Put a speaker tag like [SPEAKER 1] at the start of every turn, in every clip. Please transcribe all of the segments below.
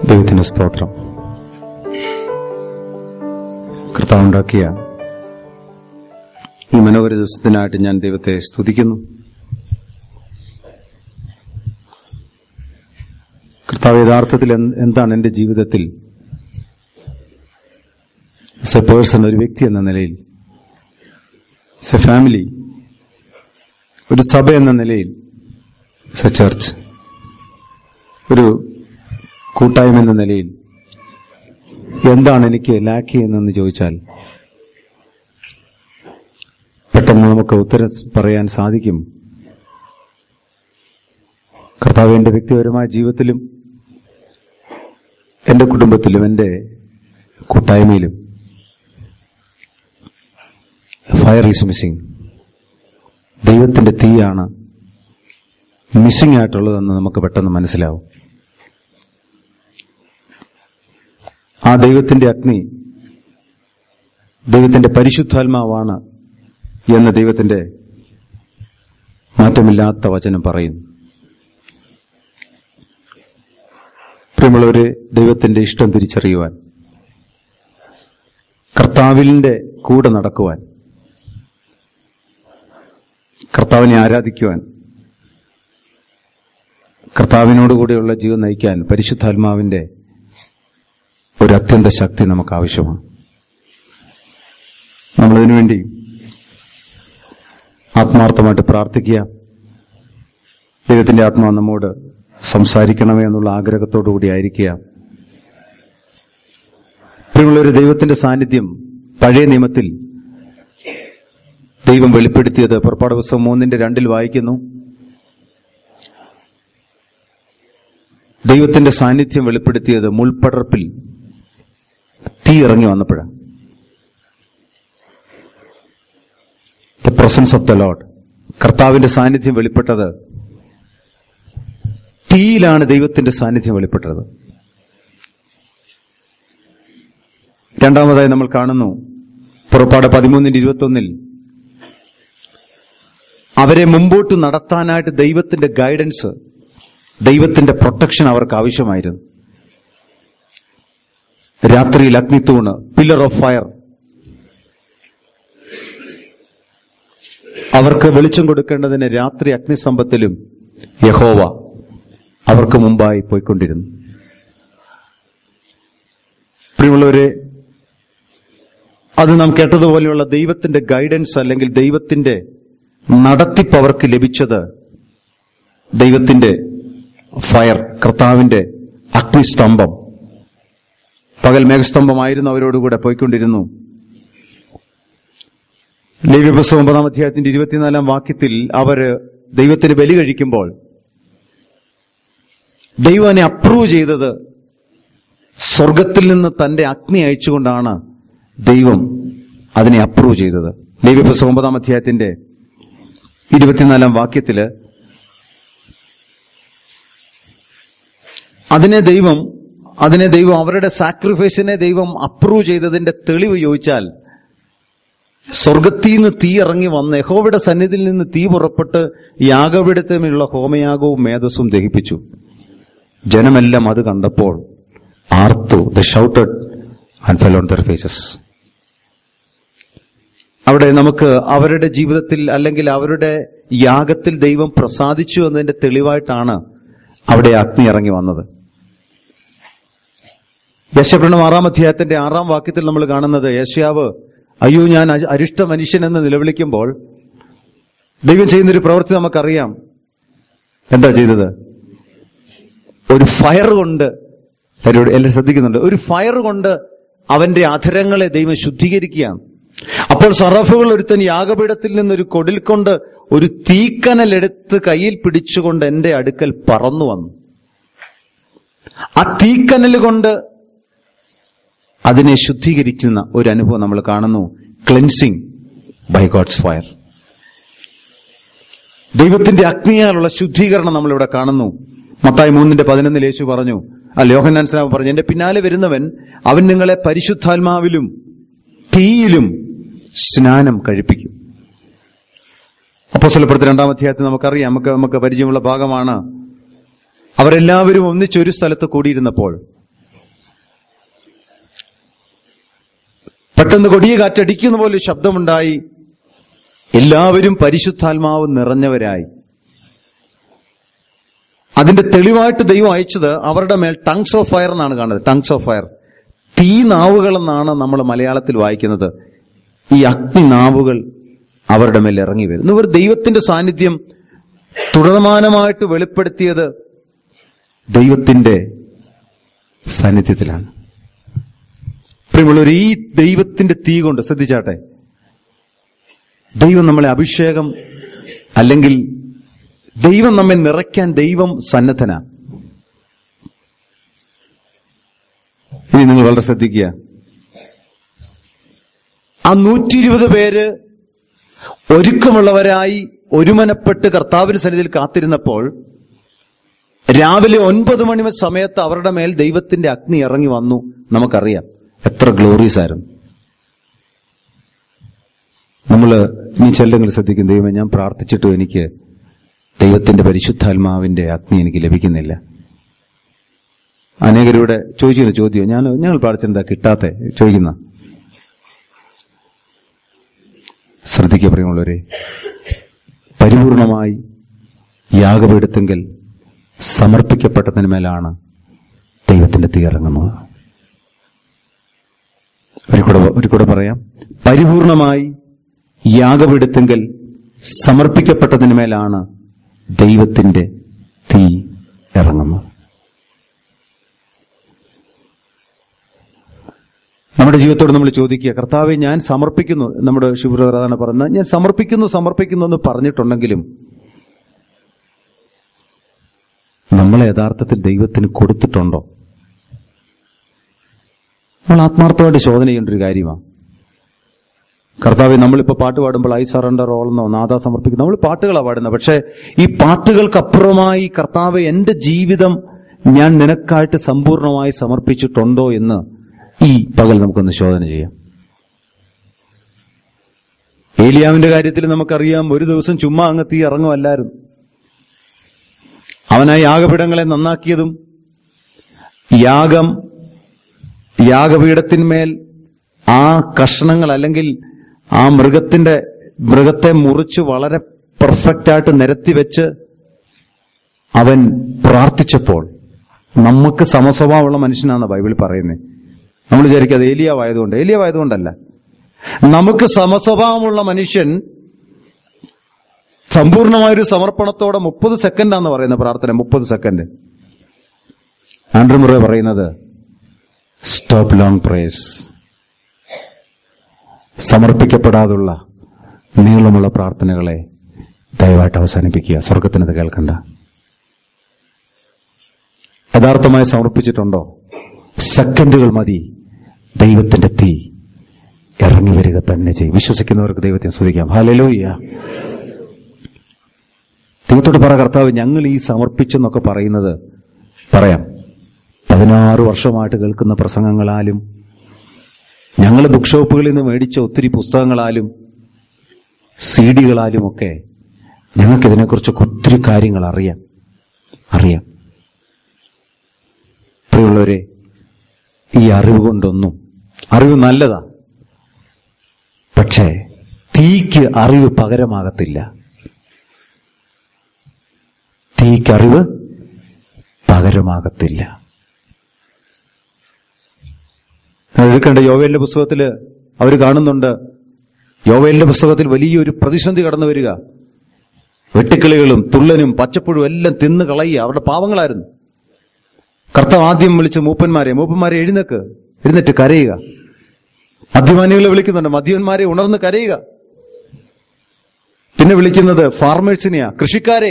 [SPEAKER 1] ദൈവത്തിന് സ്തോത്രം കർത്താവുണ്ടാക്കിയ ഈ മനോഹര ദിവസത്തിനായിട്ട് ഞാൻ ദൈവത്തെ സ്തുതിക്കുന്നു കർത്താവ് യഥാർത്ഥത്തിൽ എന്ത് എന്താണ് എന്റെ ജീവിതത്തിൽ എ പേഴ്സൺ ഒരു വ്യക്തി എന്ന നിലയിൽ എ ഫാമിലി ഒരു സഭ എന്ന നിലയിൽ എ ചർച്ച് ഒരു കൂട്ടായ്മ എന്ന നിലയിൽ എന്താണ് എനിക്ക് ലാക്ക് ചെയ്യുന്നതെന്ന് ചോദിച്ചാൽ പെട്ടെന്ന് നമുക്ക് ഉത്തരം പറയാൻ സാധിക്കും കർത്താവ് എന്റെ വ്യക്തിപരമായ ജീവിതത്തിലും എന്റെ കുടുംബത്തിലും എന്റെ കൂട്ടായ്മയിലും ഫയർ ഈസ് മിസ്സിംഗ് ദൈവത്തിന്റെ തീയാണ് മിസ്സിംഗ് ആയിട്ടുള്ളതെന്ന് നമുക്ക് പെട്ടെന്ന് മനസ്സിലാവും ആ ദൈവത്തിന്റെ അഗ്നി ദൈവത്തിന്റെ പരിശുദ്ധാത്മാവാണ് എന്ന് ദൈവത്തിന്റെ മാറ്റമില്ലാത്ത വചനം പറയുന്നു പ്രിയമുള്ളവരെ ദൈവത്തിന്റെ ഇഷ്ടം തിരിച്ചറിയുവാൻ കർത്താവിന്റെ കൂടെ നടക്കുവാൻ കർത്താവിനെ ആരാധിക്കുവാൻ കർത്താവിനോടുകൂടിയുള്ള ജീവൻ നയിക്കാൻ പരിശുദ്ധാത്മാവിന്റെ ഒരു അത്യന്ത ശക്തി നമുക്ക് ആവശ്യമാണ് നമ്മളതിനു വേണ്ടി ആത്മാർത്ഥമായിട്ട് പ്രാർത്ഥിക്കുക ദൈവത്തിന്റെ ആത്മാവ് നമ്മോട് സംസാരിക്കണമേ എന്നുള്ള ആഗ്രഹത്തോടു കൂടി ആയിരിക്കുക പ്രിയമുള്ളൊരു ദൈവത്തിന്റെ സാന്നിധ്യം പഴയ നിയമത്തിൽ ദൈവം വെളിപ്പെടുത്തിയത് പുറപ്പാട് പുസ്തകം മൂന്നിന്റെ രണ്ടിൽ വായിക്കുന്നു ദൈവത്തിന്റെ സാന്നിധ്യം വെളിപ്പെടുത്തിയത് മുൾപ്പടർപ്പിൽ തീ ഇറങ്ങി വന്നപ്പോഴാണ് the presence of the Lord കർത്താവിന്റെ സാന്നിധ്യം വെളിപ്പെട്ടത് തീയിലാണ് ദൈവത്തിന്റെ സാന്നിധ്യം വെളിപ്പെട്ടത് രണ്ടാമതായി നമ്മൾ കാണുന്നു പുറപ്പാട് പതിമൂന്നിന്റെ ഇരുപത്തൊന്നിൽ അവരെ മുമ്പോട്ട് നടത്താനായിട്ട് ദൈവത്തിന്റെ ഗൈഡൻസ് ദൈവത്തിന്റെ പ്രൊട്ടക്ഷൻ അവർക്ക് ആവശ്യമായിരുന്നു രാത്രിയിൽ അഗ്നിത്തൂണ് പില്ലർ ഓഫ് ഫയർ അവർക്ക് വെളിച്ചം കൊടുക്കേണ്ടതിന് രാത്രി അഗ്നിസമ്പത്തിലും യഹോവ അവർക്ക് മുമ്പായി പോയിക്കൊണ്ടിരുന്നു പ്രിയമുള്ളവരെ അത് നാം കേട്ടതുപോലെയുള്ള ദൈവത്തിന്റെ ഗൈഡൻസ് അല്ലെങ്കിൽ ദൈവത്തിന്റെ നടത്തിപ്പ് അവർക്ക് ലഭിച്ചത് ദൈവത്തിന്റെ ഫയർ കർത്താവിന്റെ അഗ്നിസ്തംഭം പകൽ മേഘസ്തംഭമായിരുന്നു അവരോടുകൂടെ പോയിക്കൊണ്ടിരുന്നു ലേവ്യപുസ്തകം ഒമ്പതാം അധ്യായത്തിന്റെ ഇരുപത്തിനാലാം വാക്യത്തിൽ അവര് ദൈവത്തിന് ബലി കഴിക്കുമ്പോൾ ദൈവം അതിനെ അപ്രൂവ് ചെയ്തത് സ്വർഗത്തിൽ നിന്ന് തന്റെ അഗ്നി അയച്ചുകൊണ്ടാണ് ദൈവം അതിനെ അപ്രൂവ് ചെയ്തത് ലേവ്യപുസ്തകം ഒമ്പതാം അധ്യായത്തിന്റെ ഇരുപത്തിനാലാം വാക്യത്തില് അതിനെ ദൈവം അതിനെ ദൈവം അവരുടെ സാക്രിഫൈസിനെ ദൈവം അപ്രൂവ് ചെയ്തതിന്റെ തെളിവ് ചോദിച്ചാൽ സ്വർഗത്തിൽ നിന്ന് തീ ഇറങ്ങി വന്ന് യഹോവയുടെ സന്നിധിയിൽ നിന്ന് തീ പുറപ്പെട്ട് യാഗപീഠത്തിലുള്ള ഹോമയാഗവും മേധസ്സും ദഹിപ്പിച്ചു ജനമെല്ലാം അത് കണ്ടപ്പോൾ ആർത്തു they shouted and fell on their faces അവിടെ നമുക്ക് അവരുടെ ജീവിതത്തിൽ അല്ലെങ്കിൽ അവരുടെ യാഗത്തിൽ ദൈവം പ്രസാദിച്ചു എന്നതിന്റെ തെളിവായിട്ടാണ് അവിടെ അഗ്നി ഇറങ്ങി വന്നത് യശപ്രണം ആറാം അധ്യായത്തിന്റെ ആറാം വാക്യത്തിൽ നമ്മൾ കാണുന്നത് യേശയാവ് അയ്യോ ഞാൻ അ- അരിഷ്ട മനുഷ്യൻ എന്ന് നിലവിളിക്കുമ്പോൾ ദൈവം ചെയ്യുന്നൊരു പ്രവൃത്തി നമുക്കറിയാം എന്താ ചെയ്തത് ഒരു ഫയർ കൊണ്ട് എല്ലാവരും എല്ലാവരും ശ്രദ്ധിക്കുന്നുണ്ട് ഒരു ഫയർ കൊണ്ട് അവന്റെ അധരങ്ങളെ ദൈവം ശുദ്ധീകരിക്കുകയാണ് അപ്പോൾ സറഫുകൾ ഒരുത്തൻ യാഗപീഠത്തിൽ നിന്നൊരു കൊടിൽ കൊണ്ട് ഒരു തീക്കനൽ എടുത്ത് കയ്യിൽ പിടിച്ചുകൊണ്ട് എന്റെ അടുക്കൽ പറന്നു വന്നു ആ തീക്കനൽ കൊണ്ട് അതിനെ ശുദ്ധീകരിക്കുന്ന ഒരു അനുഭവം നമ്മൾ കാണുന്നു ക്ലെൻസിങ് ബൈ ഗോഡ്സ് ഫയർ ദൈവത്തിന്റെ അഗ്നിയാലുള്ള ശുദ്ധീകരണം നമ്മളിവിടെ കാണുന്നു മത്തായി മൂന്നിന്റെ പതിനൊന്നിൽ യേശു പറഞ്ഞു ആ ലോഹന്നാൻ സ്നാപം പറഞ്ഞു എന്റെ പിന്നാലെ വരുന്നവൻ അവൻ നിങ്ങളെ പരിശുദ്ധാത്മാവിലും തീയിലും സ്നാനം കഴിപ്പിക്കും അപ്പോസ്തലപ്പെടുത്ത രണ്ടാം അധ്യായത്തിൽ നമുക്കറിയാം നമുക്ക് നമുക്ക് പരിചയമുള്ള ഭാഗമാണ് അവരെല്ലാവരും ഒന്നിച്ചൊരു സ്ഥലത്ത് കൂടിയിരുന്നപ്പോൾ പെട്ടെന്ന് കൊടിയ കാറ്റടിക്കുന്ന പോലെ ഒരു ശബ്ദമുണ്ടായി എല്ലാവരും പരിശുദ്ധാത്മാവ് നിറഞ്ഞവരായി അതിന്റെ തെളിവായിട്ട് ദൈവം അയച്ചത് അവരുടെ മേൽ ടങ്സ് ഓഫ് ഫയർ എന്നാണ് കാണുന്നത് ടങ്സ് ഓഫ് ഫയർ തീ നാവുകൾ എന്നാണ് നമ്മൾ മലയാളത്തിൽ വായിക്കുന്നത് ഈ അഗ്നി നാവുകൾ അവരുടെ മേൽ ഇറങ്ങി വരുന്നു ഇവർ ദൈവത്തിന്റെ സാന്നിധ്യം തുടർമാനമായിട്ട് വെളിപ്പെടുത്തിയത് ദൈവത്തിന്റെ സാന്നിധ്യത്തിലാണ് പ്രിയമുള്ളവർ ഈ ദൈവത്തിന്റെ തീ കൊണ്ട് ശ്രദ്ധിച്ചാട്ടെ ദൈവം നമ്മളെ അഭിഷേകം അല്ലെങ്കിൽ ദൈവം നമ്മെ നിറയ്ക്കാൻ ദൈവം സന്നദ്ധന ഇനി നിങ്ങൾ വളരെ ശ്രദ്ധിക്കുക ആ നൂറ്റി ഇരുപത് പേര് ഒരുക്കമുള്ളവരായി ഒരുമനപ്പെട്ട് കർത്താവിന് സന്നിധിയിൽ കാത്തിരുന്നപ്പോൾ രാവിലെ ഒൻപത് മണി സമയത്ത് അവരുടെ മേൽ ദൈവത്തിന്റെ അഗ്നി ഇറങ്ങി വന്നു നമുക്കറിയാം എത്ര ഗ്ലോറീസ് ആയിരുന്നു നമ്മൾ ഇനി ചെല്ലെങ്കിലും ശ്രദ്ധിക്കും ദൈവമേ ഞാൻ പ്രാർത്ഥിച്ചിട്ടും എനിക്ക് ദൈവത്തിന്റെ പരിശുദ്ധാത്മാവിന്റെ അഗ്നി എനിക്ക് ലഭിക്കുന്നില്ല അനേകരുടെ ചോദിക്കുന്ന ചോദ്യം ഞാൻ ഞങ്ങൾ പ്രാർത്ഥിച്ചെന്താ കിട്ടാത്തെ ചോദിക്കുന്ന ശ്രദ്ധിക്കുക പ്രിയമുള്ളവരെ പരിപൂർണമായി യാഗപീഠത്തെങ്കിൽ സമർപ്പിക്കപ്പെട്ടതിന് മേലാണ് ദൈവത്തിന്റെ തീ ഇറങ്ങുന്നത് ഒരു കൂടെ ഒരു കൂടെ പറയാം പരിപൂർണമായി യാഗപീഠത്തെങ്കിൽ സമർപ്പിക്കപ്പെട്ടതിന് മേലാണ് ദൈവത്തിന്റെ തീ ഇറങ്ങുന്നത് നമ്മുടെ ജീവിതത്തോട് നമ്മൾ ചോദിക്കുക കർത്താവെ ഞാൻ സമർപ്പിക്കുന്നു നമ്മുടെ ശുഭ്രതാണ് പറയുന്നത് ഞാൻ സമർപ്പിക്കുന്നു സമർപ്പിക്കുന്നു എന്ന് പറഞ്ഞിട്ടുണ്ടെങ്കിലും നമ്മൾ യഥാർത്ഥത്തിൽ ദൈവത്തിന് കൊടുത്തിട്ടുണ്ടോ നമ്മൾ ആത്മാർത്ഥമായിട്ട് ശോധന ചെയ്യേണ്ട ഒരു കാര്യമാണ് കർത്താവ് നമ്മളിപ്പോ പാട്ട് പാടുമ്പോൾ ഐ സറണ്ടർ ഓളെന്നോ നാദ സമർപ്പിക്കുന്നു നമ്മൾ പാട്ടുകളാണ് പാടുന്നത് പക്ഷെ ഈ പാട്ടുകൾക്കപ്പുറമായി കർത്താവ് എന്റെ ജീവിതം ഞാൻ നിനക്കായിട്ട് സമ്പൂർണമായി സമർപ്പിച്ചിട്ടുണ്ടോ എന്ന് ഈ പകൽ നമുക്കൊന്ന് ശോധന ചെയ്യാം ഏലിയാവിന്റെ കാര്യത്തിൽ നമുക്കറിയാം ഒരു ദിവസം ചുമ്മാ അങ്ങ് തീ ഇറങ്ങുമല്ലായിരുന്നു അവനായി യാഗപീഠങ്ങളെ നന്നാക്കിയതും യാഗം യാഗപീഠത്തിന്മേൽ ആ കഷ്ണങ്ങൾ അല്ലെങ്കിൽ ആ മൃഗത്തിന്റെ മൃഗത്തെ മുറിച്ച് വളരെ പെർഫെക്റ്റ് ആയിട്ട് നിരത്തി വെച്ച് അവൻ പ്രാർത്ഥിച്ചപ്പോൾ നമുക്ക് സമസ്വഭാവമുള്ള മനുഷ്യനാണ് ബൈബിൾ പറയുന്നത് നമ്മൾ വിചാരിക്കും അത് ഏലിയാവായതുകൊണ്ട് ഏലിയാവായതുകൊണ്ടല്ല നമുക്ക് സമസ്വഭാവമുള്ള മനുഷ്യൻ സമ്പൂർണമായൊരു സമർപ്പണത്തോടെ മുപ്പത് സെക്കൻഡാന്ന് പറയുന്ന പ്രാർത്ഥന മുപ്പത് സെക്കൻഡ് ആൻഡ്രു മുറ പറയുന്നത് സ്റ്റോപ്പ് ലോങ് പ്രേസ് സമർപ്പിക്കപ്പെടാതുള്ള നീളമുള്ള പ്രാർത്ഥനകളെ ദയവായിട്ട് അവസാനിപ്പിക്കുക സ്വർഗത്തിനത് കേൾക്കണ്ട യഥാർത്ഥമായി സമർപ്പിച്ചിട്ടുണ്ടോ സെക്കൻഡുകൾ മതി ദൈവത്തിന്റെ തീ ഇറങ്ങി വരിക തന്നെ ചെയ്യും വിശ്വസിക്കുന്നവർക്ക് ദൈവത്തെ സ്തുതിക്കാം ഹലലൂയ്യ ദൈവത്തോട് പറ കർത്താവ് ഞങ്ങൾ ഈ സമർപ്പിച്ചെന്നൊക്കെ പറയുന്നത് പറയാം പതിനാറ് വർഷമായിട്ട് കേൾക്കുന്ന പ്രസംഗങ്ങളാലും ഞങ്ങൾ ബുക്ക് ഷോപ്പുകളിൽ നിന്ന് മേടിച്ച ഒത്തിരി പുസ്തകങ്ങളാലും സി ഡികളാലും ഒക്കെ ഞങ്ങൾക്ക് ഇതിനെക്കുറിച്ചൊക്കെ ഒത്തിരി കാര്യങ്ങൾ അറിയാം അറിയാം പ്രിയമുള്ളവരെ ഈ അറിവ് കൊണ്ടൊന്നും അറിവ് നല്ലതാ പക്ഷേ തീക്ക് അറിവ് പകരമാകത്തില്ല തീക്ക് അറിവ് പകരമാകത്തില്ല എടുക്കേണ്ട യോവേലിന്റെ പുസ്തകത്തില് അവർ കാണുന്നുണ്ട് യോവേലിന്റെ പുസ്തകത്തിൽ വലിയൊരു പ്രതിസന്ധി കടന്നു വരിക വെട്ടുക്കിളികളും തുള്ളനും പച്ചപ്പുഴും എല്ലാം തിന്ന് കളയുക അവരുടെ പാവങ്ങളായിരുന്നു കർത്താവ് ആദ്യം വിളിച്ച് മൂപ്പന്മാരെ മൂപ്പന്മാരെ എഴുന്നേക്ക് എഴുന്നേറ്റ് കരയുക മദ്യപാനികളെ വിളിക്കുന്നുണ്ട് മദ്യപന്മാരെ ഉണർന്ന് കരയുക പിന്നെ വിളിക്കുന്നത് ഫാർമേഴ്സിനെയാ കൃഷിക്കാരെ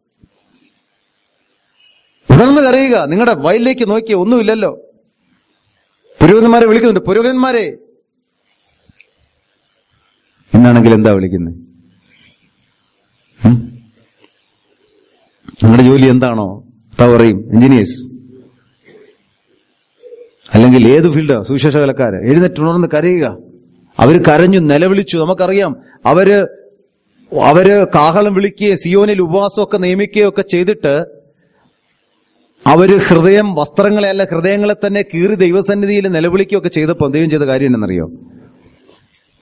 [SPEAKER 1] ഉണർന്ന് കരയുക നിങ്ങളുടെ വയലിലേക്ക് നോക്കിയ ഒന്നുമില്ലല്ലോ പുരോഹിതന്മാരെ വിളിക്കുന്നുണ്ട് പുരോഹിതന്മാരെ ഇന്നാണെങ്കിൽ എന്താ വിളിക്കുന്നത് നിങ്ങളുടെ ജോലി എന്താണോ എന്താ പറയും എഞ്ചിനീയേഴ്സ് അല്ലെങ്കിൽ ഏത് ഫീൽഡ് സുവിശേഷ കലക്കാര് എഴുന്നേറ്റുണർന്ന് കരയുക അവർ കരഞ്ഞു നിലവിളിച്ചു നമുക്കറിയാം അവര് അവര് കാഹളം വിളിക്കുകയും സിയോനിൽ ഉപവാസമൊക്കെ നിയമിക്കുകയും ഒക്കെ ചെയ്തിട്ട് അവര് ഹൃദയം വസ്ത്രങ്ങളെ അല്ല ഹൃദയങ്ങളെ തന്നെ കീറി ദൈവസന്നിധിയിൽ നിലവിളിക്കുകയൊക്കെ ചെയ്തപ്പോൾ ദൈവം ചെയ്ത കാര്യം എന്നറിയോ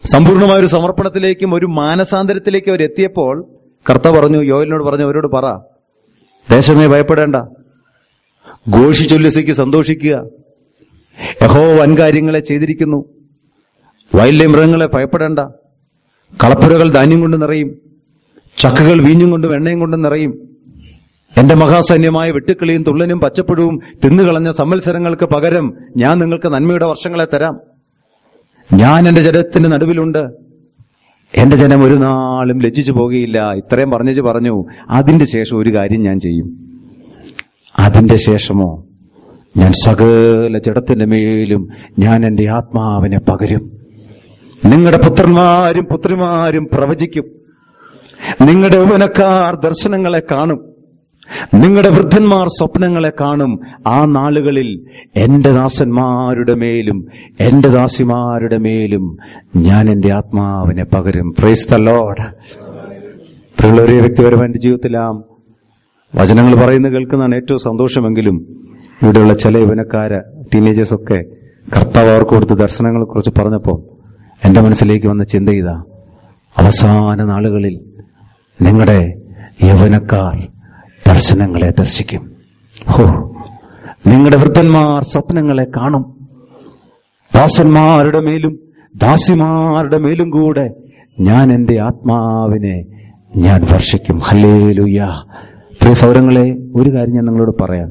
[SPEAKER 1] സമ്പൂർണമായ ഒരു സമർപ്പണത്തിലേക്കും ഒരു മാനസാന്തരത്തിലേക്കും അവർ എത്തിയപ്പോൾ കർത്ത പറഞ്ഞു യോയലിനോട് പറഞ്ഞു അവരോട് പറ ദേശമേ ഭയപ്പെടേണ്ട ഘോഷിച്ചുല്ലസിക്ക് സന്തോഷിക്കുക യഹോ വൻകാര്യങ്ങളെ ചെയ്തിരിക്കുന്നു വയലിലെ മൃഗങ്ങളെ ഭയപ്പെടേണ്ട കളപ്പുരകൾ ധാന്യം കൊണ്ട് നിറയും ചക്കകൾ വീഞ്ഞും കൊണ്ടും എണ്ണയും കൊണ്ടും നിറയും എന്റെ മഹാസൈന്യമായ വെട്ടുക്കിളിയും തുള്ളനും പച്ചപ്പുഴവും തിന്നുകളഞ്ഞ സംവത്സരങ്ങൾക്ക് പകരം ഞാൻ നിങ്ങൾക്ക് നന്മയുടെ വർഷങ്ങളെ തരാം ഞാൻ എന്റെ ജനത്തിന്റെ നടുവിലുണ്ട് എന്റെ ജനം ഒരു നാളും ലജ്ജിച്ചു പോകുകയില്ല ഇത്രയും പറഞ്ഞേച്ച് പറഞ്ഞു അതിന്റെ ശേഷം ഒരു കാര്യം ഞാൻ ചെയ്യും അതിന്റെ ശേഷമോ ഞാൻ സകല ജഡത്തിന്റെ മേലും ഞാൻ എന്റെ ആത്മാവിനെ പകരും നിങ്ങളുടെ പുത്രന്മാരും പുത്രിമാരും പ്രവചിക്കും നിങ്ങളുടെ യൗവനക്കാർ ദർശനങ്ങളെ കാണും നിങ്ങളുടെ വൃദ്ധന്മാർ സ്വപ്നങ്ങളെ കാണും ആ നാളുകളിൽ എന്റെ ദാസന്മാരുടെ മേലും എന്റെ ദാസിമാരുടെ മേലും ഞാൻ എന്റെ ആത്മാവിനെ പകരും പ്രൈസ് ദ ലോഡ് പ്രിയുള്ളവരെ വ്യക്തിപരമായ എന്റെ ജീവിതത്തിലാം വചനങ്ങൾ പറയുന്നത് കേൾക്കുന്നതാണ് ഏറ്റവും സന്തോഷമെങ്കിലും ഇവിടെയുള്ള ചില യൗവനക്കാര് ടീനേജേഴ്സ് ഒക്കെ കർത്താവ് അവർക്ക് കൊടുത്ത ദർശനങ്ങളെ കുറിച്ച് പറഞ്ഞപ്പോൾ എന്റെ മനസ്സിലേക്ക് വന്ന ചിന്ത ഇതാ അവസാന നാളുകളിൽ നിങ്ങളുടെ യൗവനക്കാർ ദർശനങ്ങളെ ദർശിക്കും ഹോ നിങ്ങളുടെ വൃദ്ധന്മാർ സ്വപ്നങ്ങളെ കാണും ദാസന്മാരുടെ മേലും ദാസിമാരുടെ മേലും കൂടെ ഞാൻ എന്റെ ആത്മാവിനെ ഞാൻ വർഷിക്കും ഹല്ലേലൂയ പ്രിയ സൗരങ്ങളെ ഒരു കാര്യം ഞാൻ നിങ്ങളോട് പറയാം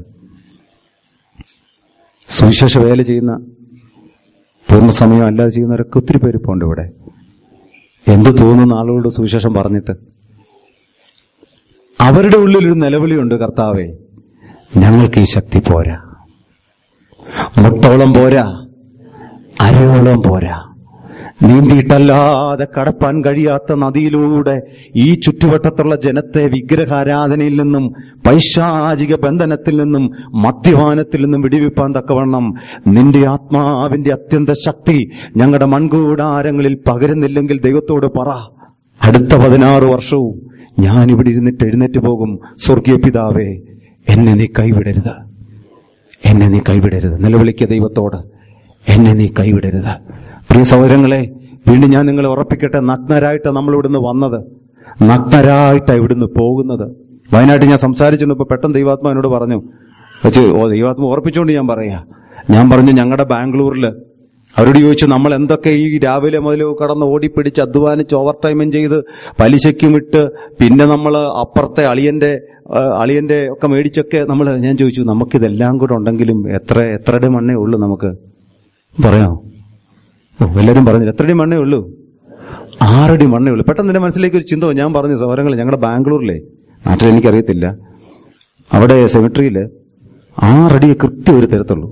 [SPEAKER 1] സുവിശേഷ വേല ചെയ്യുന്ന പൂർണ്ണസമയം അല്ലാതെ ചെയ്യുന്നവരൊക്കെ ഒത്തിരി പേര് പോണ്ട് ഇവിടെ എന്ത് തോന്നുന്ന ആളുകളോട് സുവിശേഷം പറഞ്ഞിട്ട് അവരുടെ ഉള്ളിൽ ഒരു നിലവിളിയുണ്ട് കർത്താവെ ഞങ്ങൾക്ക് ഈ ശക്തി പോരാ മുട്ടോളം പോരാ അരയോളം പോരാ നീന്തിയിട്ടല്ലാതെ കടപ്പാൻ കഴിയാത്ത നദിയിലൂടെ ഈ ചുറ്റുവട്ടത്തുള്ള ജനത്തെ വിഗ്രഹാരാധനയിൽ നിന്നും പൈശാചിക ബന്ധനത്തിൽ നിന്നും മദ്യപാനത്തിൽ നിന്നും വിടിവിപ്പാൻ തക്കവണ്ണം നിന്റെ ആത്മാവിന്റെ അത്യന്ത ശക്തി ഞങ്ങളുടെ മൺകൂടാരങ്ങളിൽ പകരുന്നില്ലെങ്കിൽ ദൈവത്തോട് പറ അടുത്ത പതിനാറ് വർഷവും ഞാൻ ഇവിടെ ഇരുന്നിട്ട് എഴുന്നേറ്റ് പോകും സ്വർഗീയ പിതാവേ എന്നെ നീ കൈവിടരുത് എന്നെ നീ കൈവിടരുത് നിലവിളിക്കുക ദൈവത്തോട് എന്നെ നീ കൈവിടരുത് പ്രിയ സഹോദരങ്ങളെ വീണ്ടും ഞാൻ നിങ്ങളെ ഉറപ്പിക്കട്ടെ നഗ്നരായിട്ട് നമ്മൾ ഇവിടുന്ന് വന്നത് നഗ്നരായിട്ടാണ് ഇവിടുന്ന് പോകുന്നത് വയനാട്ടിൽ ഞാൻ സംസാരിച്ചിരുന്നപ്പോ പെട്ടെന്ന് ദൈവാത്മാവിനോട് പറഞ്ഞു വെച്ച് ഓ ദൈവാത്മ ഉറപ്പിച്ചുകൊണ്ട് ഞാൻ പറയാ ഞാൻ പറഞ്ഞു ഞങ്ങളുടെ ബാംഗ്ലൂരിൽ അവരോട് ചോദിച്ചു നമ്മൾ എന്തൊക്കെ ഈ രാവിലെ മുതൽ കടന്ന് ഓടിപ്പിടിച്ച് അധ്വാനിച്ച് ഓവർ ടൈമും ചെയ്ത് പലിശയ്ക്കും ഇട്ട് പിന്നെ നമ്മൾ അപ്പുറത്തെ അളിയന്റെ ആ, അളിയന്റെ ഒക്കെ മേടിച്ചൊക്കെ നമ്മൾ ഞാൻ ചോദിച്ചു നമുക്കിതെല്ലാം കൂടെ ഉണ്ടെങ്കിലും എത്ര എത്രയുടെ മണ്ണേ ഉള്ളൂ നമുക്ക് പറയാമോ ഓ എല്ലാവരും പറഞ്ഞില്ല എത്രടി മണ്ണേ ഉള്ളൂ ആറടി മണ്ണേ ഉള്ളൂ പെട്ടെന്ന് എന്റെ മനസ്സിലേക്ക് ഒരു ചിന്ത വന്നു. ഞാൻ പറഞ്ഞു സൗരങ്ങൾ ഞങ്ങളുടെ ബാംഗ്ലൂരിലെ നാട്ടിൽ എനിക്കറിയത്തില്ല അവിടെ സെമിട്രിയില് ആറടിയെ കൃത്യം ഒരു തരത്തുള്ളൂ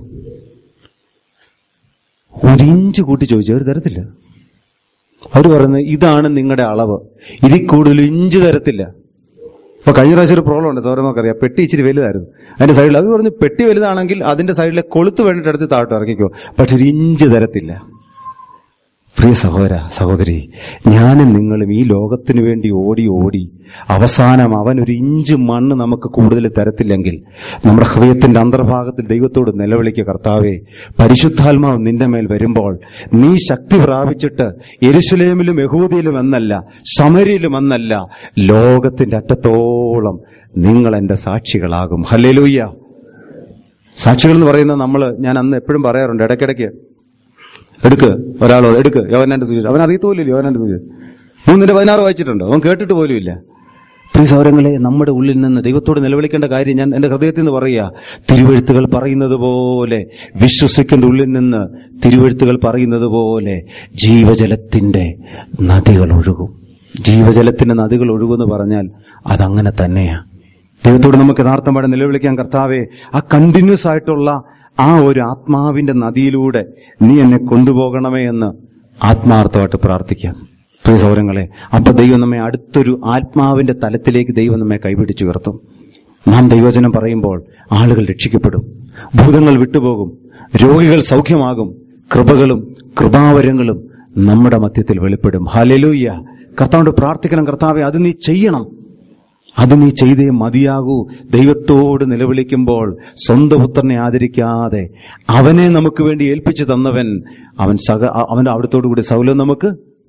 [SPEAKER 1] ഒരു ഇഞ്ച് കൂട്ടി ചോദിച്ചു അവർ തരത്തില്ല അവർ പറയുന്നത് ഇതാണ് നിങ്ങളുടെ അളവ് ഇതിൽ കൂടുതൽ ഇഞ്ച് തരത്തില്ല അപ്പൊ കഴിഞ്ഞ പ്രാവശ്യം ഒരു പ്രോബ്ലം ഉണ്ട് സൗരമൊക്കെ പെട്ടി ഇച്ചിരി വലുതായിരുന്നു അതിന്റെ സൈഡിൽ അവർ പറഞ്ഞു പെട്ടി വലുതാണെങ്കിൽ അതിന്റെ സൈഡിലെ കൊളുത്ത് വേണ്ടിയിട്ട് എടുത്ത് താഴോട്ട് ഇറക്കിക്കോ പക്ഷെ ഒരു ഇഞ്ച് തരത്തില്ല പ്രിയ സഹോദര സഹോദരി ഞാനും നിങ്ങളും ഈ ലോകത്തിന് വേണ്ടി ഓടി ഓടി അവസാനം അവൻ ഒരു ഇഞ്ച് മണ്ണ് നമുക്ക് കൂടുതൽ തരത്തില്ലെങ്കിൽ നമ്മുടെ ഹൃദയത്തിന്റെ അന്തർഭാഗത്തിൽ ദൈവത്തോട് നിലവിളിക്കുക കർത്താവേ പരിശുദ്ധാത്മാവ് നിന്റെ മേൽ വരുമ്പോൾ നീ ശക്തി പ്രാപിച്ചിട്ട് എരുശലേമിലും യഹൂദിയിലും എന്നല്ല സമരിയിലും എന്നല്ല ലോകത്തിന്റെ അറ്റത്തോളം നിങ്ങൾ എന്റെ സാക്ഷികളാകും ഹല്ലേലൂയ്യ സാക്ഷികൾ എന്ന് പറയുന്നത് നമ്മൾ ഞാൻ അന്ന് എപ്പോഴും പറയാറുണ്ട് ഇടയ്ക്കിടയ്ക്ക് എടുക്ക് ഒരാളോ എടുക്ക് യോവനാന്റെ സൂചന അവൻ അറിയത്ത് പോലും ഇല്ല യോവനാന്റെ സൂചന മൂന്നിന്റെ പതിനാറ് വായിച്ചിട്ടുണ്ടോ അവൻ കേട്ടിട്ട് പോലും ഇല്ല പ്രിയ സൗരങ്ങളെ നമ്മുടെ ഉള്ളിൽ നിന്ന് ദൈവത്തോട് നിലവിളിക്കേണ്ട കാര്യം ഞാൻ എന്റെ ഹൃദയത്തിൽ നിന്ന് പറയുക തിരുവെഴുത്തുകൾ പറയുന്നത് പോലെ വിശ്വസിക്കേണ്ട ഉള്ളിൽ നിന്ന് തിരുവെഴുത്തുകൾ പറയുന്നത് പോലെ ജീവജലത്തിന്റെ നദികൾ ഒഴുകും ജീവജലത്തിന്റെ നദികൾ ഒഴുകുമെന്ന് പറഞ്ഞാൽ അതങ്ങനെ തന്നെയാ ദൈവത്തോട് നമുക്ക് യഥാർത്ഥമായിട്ട് നിലവിളിക്കാൻ കർത്താവെ ആ കണ്ടിന്യൂസ് ആയിട്ടുള്ള ആ ഒരു ആത്മാവിന്റെ നദിയിലൂടെ നീ എന്നെ കൊണ്ടുപോകണമേ എന്ന് ആത്മാർത്ഥമായിട്ട് പ്രാർത്ഥിക്കാം പ്രിയ സൗരങ്ങളെ അപ്പൊ ദൈവം നമ്മെ അടുത്തൊരു ആത്മാവിന്റെ തലത്തിലേക്ക് ദൈവം നമ്മെ കൈപിടിച്ചുയർത്തും നാം ദൈവചനം പറയുമ്പോൾ ആളുകൾ രക്ഷിക്കപ്പെടും ഭൂതങ്ങൾ വിട്ടുപോകും രോഗികൾ സൗഖ്യമാകും കൃപകളും കൃപാവരങ്ങളും നമ്മുടെ മധ്യത്തിൽ വെളിപ്പെടും ഹലലൂയ്യ കർത്താവിനോട് പ്രാർത്ഥിക്കണം കർത്താവെ അത് നീ ചെയ്യണം അത് നീ ചെയ്തേ മതിയാകൂ ദൈവത്തോട് നിലവിളിക്കുമ്പോൾ സ്വന്തം പുത്രനെ ആദരിക്കാതെ അവനെ നമുക്ക് വേണ്ടി ഏൽപ്പിച്ചു തന്നവൻ അവൻ സക അവന്റെ അവിടത്തോടു കൂടി സൗലം നമുക്ക്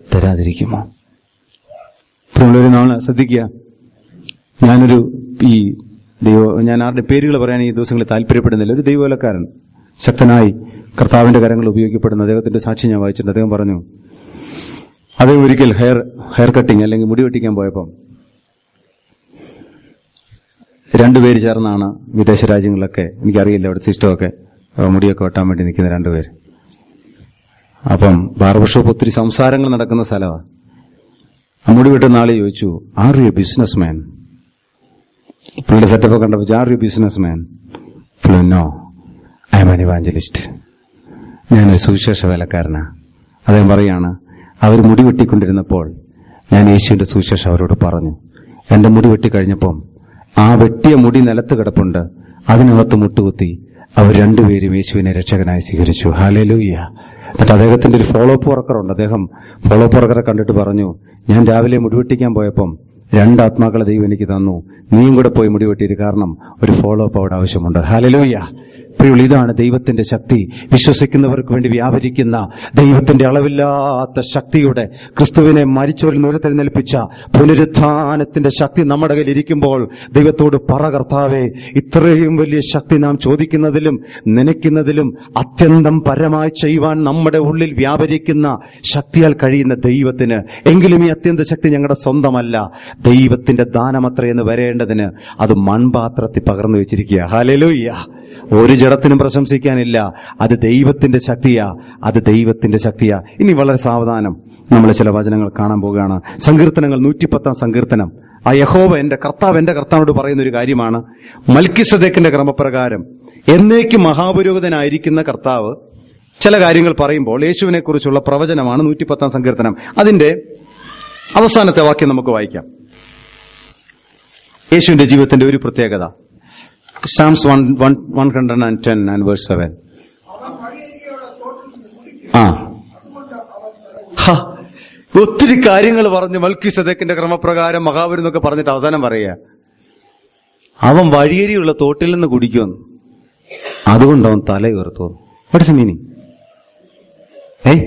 [SPEAKER 1] തരാതിരിക്കുമോ പ്രിയമുള്ളവരെ നാളെ ശ്രദ്ധിക്കുക ഞാനൊരു ഈ ദൈവ ഞാൻ ആരുടെ പേരുകൾ പറയാൻ ഈ ദിവസങ്ങളിൽ താല്പര്യപ്പെടുന്നില്ല ഒരു ദൈവവേലക്കാരൻ ശക്തനായി കർത്താവിന്റെ കരങ്ങൾ ഉപയോഗിക്കപ്പെടുന്ന അദ്ദേഹത്തിന്റെ സാക്ഷി ഞാൻ വായിച്ചിട്ടുണ്ട് അദ്ദേഹം പറഞ്ഞു അദ്ദേഹം ഒരിക്കൽ ഹെയർ ഹെയർ കട്ടിങ് അല്ലെങ്കിൽ മുടി വെട്ടിക്കാൻ പോയപ്പം രണ്ടുപേര് ചേർന്നാണ് വിദേശ രാജ്യങ്ങളിലൊക്കെ എനിക്കറിയില്ല അവിടെ സിസ്റ്റമൊക്കെ ഏഹ് മുടിയൊക്കെ വെട്ടാൻ വേണ്ടി നിൽക്കുന്ന രണ്ടുപേര് അപ്പം ബാർബർ ഷോപ്പ് ഒത്തിരി സംസാരങ്ങൾ നടക്കുന്ന സ്ഥലമാണ് ആ മുടി വെട്ടുന്ന ആളെ ചോദിച്ചു are you a business man പുള്ളിയുടെ സെറ്റപ്പ് കണ്ടപ്പോൾ are you business man no I am an evangelist ഞാനൊരു സുവിശേഷ വേലക്കാരനാ അദ്ദേഹം പറയാണ് അവർ മുടി വെട്ടിക്കൊണ്ടിരുന്നപ്പോൾ ഞാൻ യേശുവിന്റെ സുവിശേഷം അവരോട് പറഞ്ഞു എന്റെ മുടി വെട്ടിക്കഴിഞ്ഞപ്പം ആ വെട്ടിയ മുടി നിലത്ത് കിടപ്പുണ്ട് അതിനകത്ത് മുട്ടുകുത്തി അവർ രണ്ടുപേരും യേശുവിനെ രക്ഷകനായി സ്വീകരിച്ചു ഹാലേലൂയ്യ എന്നിട്ട് അദ്ദേഹത്തിന്റെ ഒരു ഫോളോ അപ്പ് വർക്കറുണ്ട് അദ്ദേഹം ഫോളോ അപ്പ് വർക്കറെ കണ്ടിട്ട് പറഞ്ഞു ഞാൻ രാവിലെ മുടിവെട്ടിക്കാൻ പോയപ്പം രണ്ട് ആത്മാക്കളെ ദൈവം എനിക്ക് തന്നു നീയും കൂടെ പോയി മുടിവെട്ടിയിട്ട് കാരണം ഒരു ഫോളോ അപ്പ് അവിടെ ആവശ്യമുണ്ട് ഹാലലൂയ്യ പ്രിയുൾ ഇതാണ് ദൈവത്തിന്റെ ശക്തി വിശ്വസിക്കുന്നവർക്ക് വേണ്ടി വ്യാപരിക്കുന്ന ദൈവത്തിന്റെ അളവില്ലാത്ത ശക്തിയുടെ ക്രിസ്തുവിനെ മരിച്ചവരിൽ നിലത്തെഴുന്നേൽപ്പിച്ച പുനരുത്ഥാനത്തിന്റെ ശക്തി നമ്മുടെ കയ്യിൽ ഇരിക്കുമ്പോൾ ദൈവത്തോട് പറ കർത്താവേ ഇത്രയും വലിയ ശക്തി നാം ചോദിക്കുന്നതിലും നനയ്ക്കുന്നതിലും അത്യന്തം പരമായി ചെയ്യുവാൻ നമ്മുടെ ഉള്ളിൽ വ്യാപരിക്കുന്ന ശക്തിയാൽ കഴിയുന്ന ദൈവത്തിന് എങ്കിലും ഈ അത്യന്ത ശക്തി ഞങ്ങളുടെ സ്വന്തമല്ല ദൈവത്തിന്റെ ദാനമത്രയെന്ന് വരേണ്ടതിന് അത് മൺപാത്രത്തിൽ പകർന്നു വെച്ചിരിക്കുക ഹാലലൂയ്യ ഒരു ജഡത്തിനും പ്രശംസിക്കാനില്ല അത് ദൈവത്തിന്റെ ശക്തിയാ അത് ദൈവത്തിന്റെ ശക്തിയാ ഇനി വളരെ സാവധാനം നമ്മൾ ചില വചനങ്ങൾ കാണാൻ പോകുകയാണ് സങ്കീർത്തനങ്ങൾ നൂറ്റിപ്പത്താം സങ്കീർത്തനം ആ യഹോവ എന്റെ കർത്താവ് എന്റെ കർത്താവിനോട് പറയുന്ന ഒരു കാര്യമാണ് മൽക്കിസദേക്കിന്റെ ക്രമപ്രകാരം എന്നേക്ക് മഹാപുരോഹിതനായിരിക്കുന്ന കർത്താവ് ചില കാര്യങ്ങൾ പറയുമ്പോൾ യേശുവിനെ കുറിച്ചുള്ള പ്രവചനമാണ് നൂറ്റിപ്പത്താം സങ്കീർത്തനം അതിന്റെ അവസാനത്തെ വാക്യം നമുക്ക് വായിക്കാം യേശുവിന്റെ ജീവിതത്തിന്റെ ഒരു പ്രത്യേകത Psalms 1, 110 and verse 7.
[SPEAKER 2] അവൻ വഴിയരികെയുള്ള തോട്ടിൽ നിന്ന് കുടിക്കും
[SPEAKER 1] ആ
[SPEAKER 2] അതുകൊണ്ട് അവൻ തല
[SPEAKER 1] ഹ, ഒത്തിരി കാര്യങ്ങൾ പറഞ്ഞ് മൽക്കി സദക്കിന്റെ ക്രമപ്രകാരം മഹാപുരം എന്നൊക്കെ പറഞ്ഞിട്ട് അവസാനം പറയുക അവൻ വഴിയേരിയുള്ള തോട്ടിൽ നിന്ന് കുടിക്കുമെന്ന് അതുകൊണ്ട് അവൻ തല ഉയർത്തു വാട്ട്സ് മീനിങ് ഏ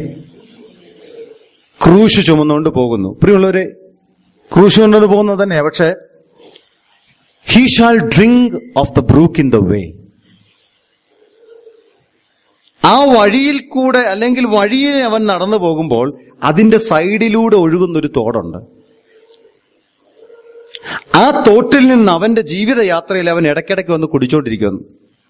[SPEAKER 1] ക്രൂശ് ചുമന്നുകൊണ്ട് പോകുന്നു പ്രിയമുള്ളവരെ ക്രൂശ് കൊണ്ടുകൊണ്ട് പോകുന്നത് തന്നെയാ പക്ഷേ he shall drink of the brook in the way ആ വഴിയിൽ കൂടെ അല്ലെങ്കിൽ വഴിയിൽ അവൻ നടന്നു പോകുമ്പോൾ അതിന്റെ സൈഡിലൂടെ ഒഴുകുന്ന ഒരു തോടുണ്ട് ആ തോട്ടിൽ നിന്ന് അവന്റെ ജീവിതയാത്രയിൽ അവൻ ഇടയ്ക്കിടയ്ക്ക് വന്ന് കുടിച്ചോണ്ടിരിക്കുന്നു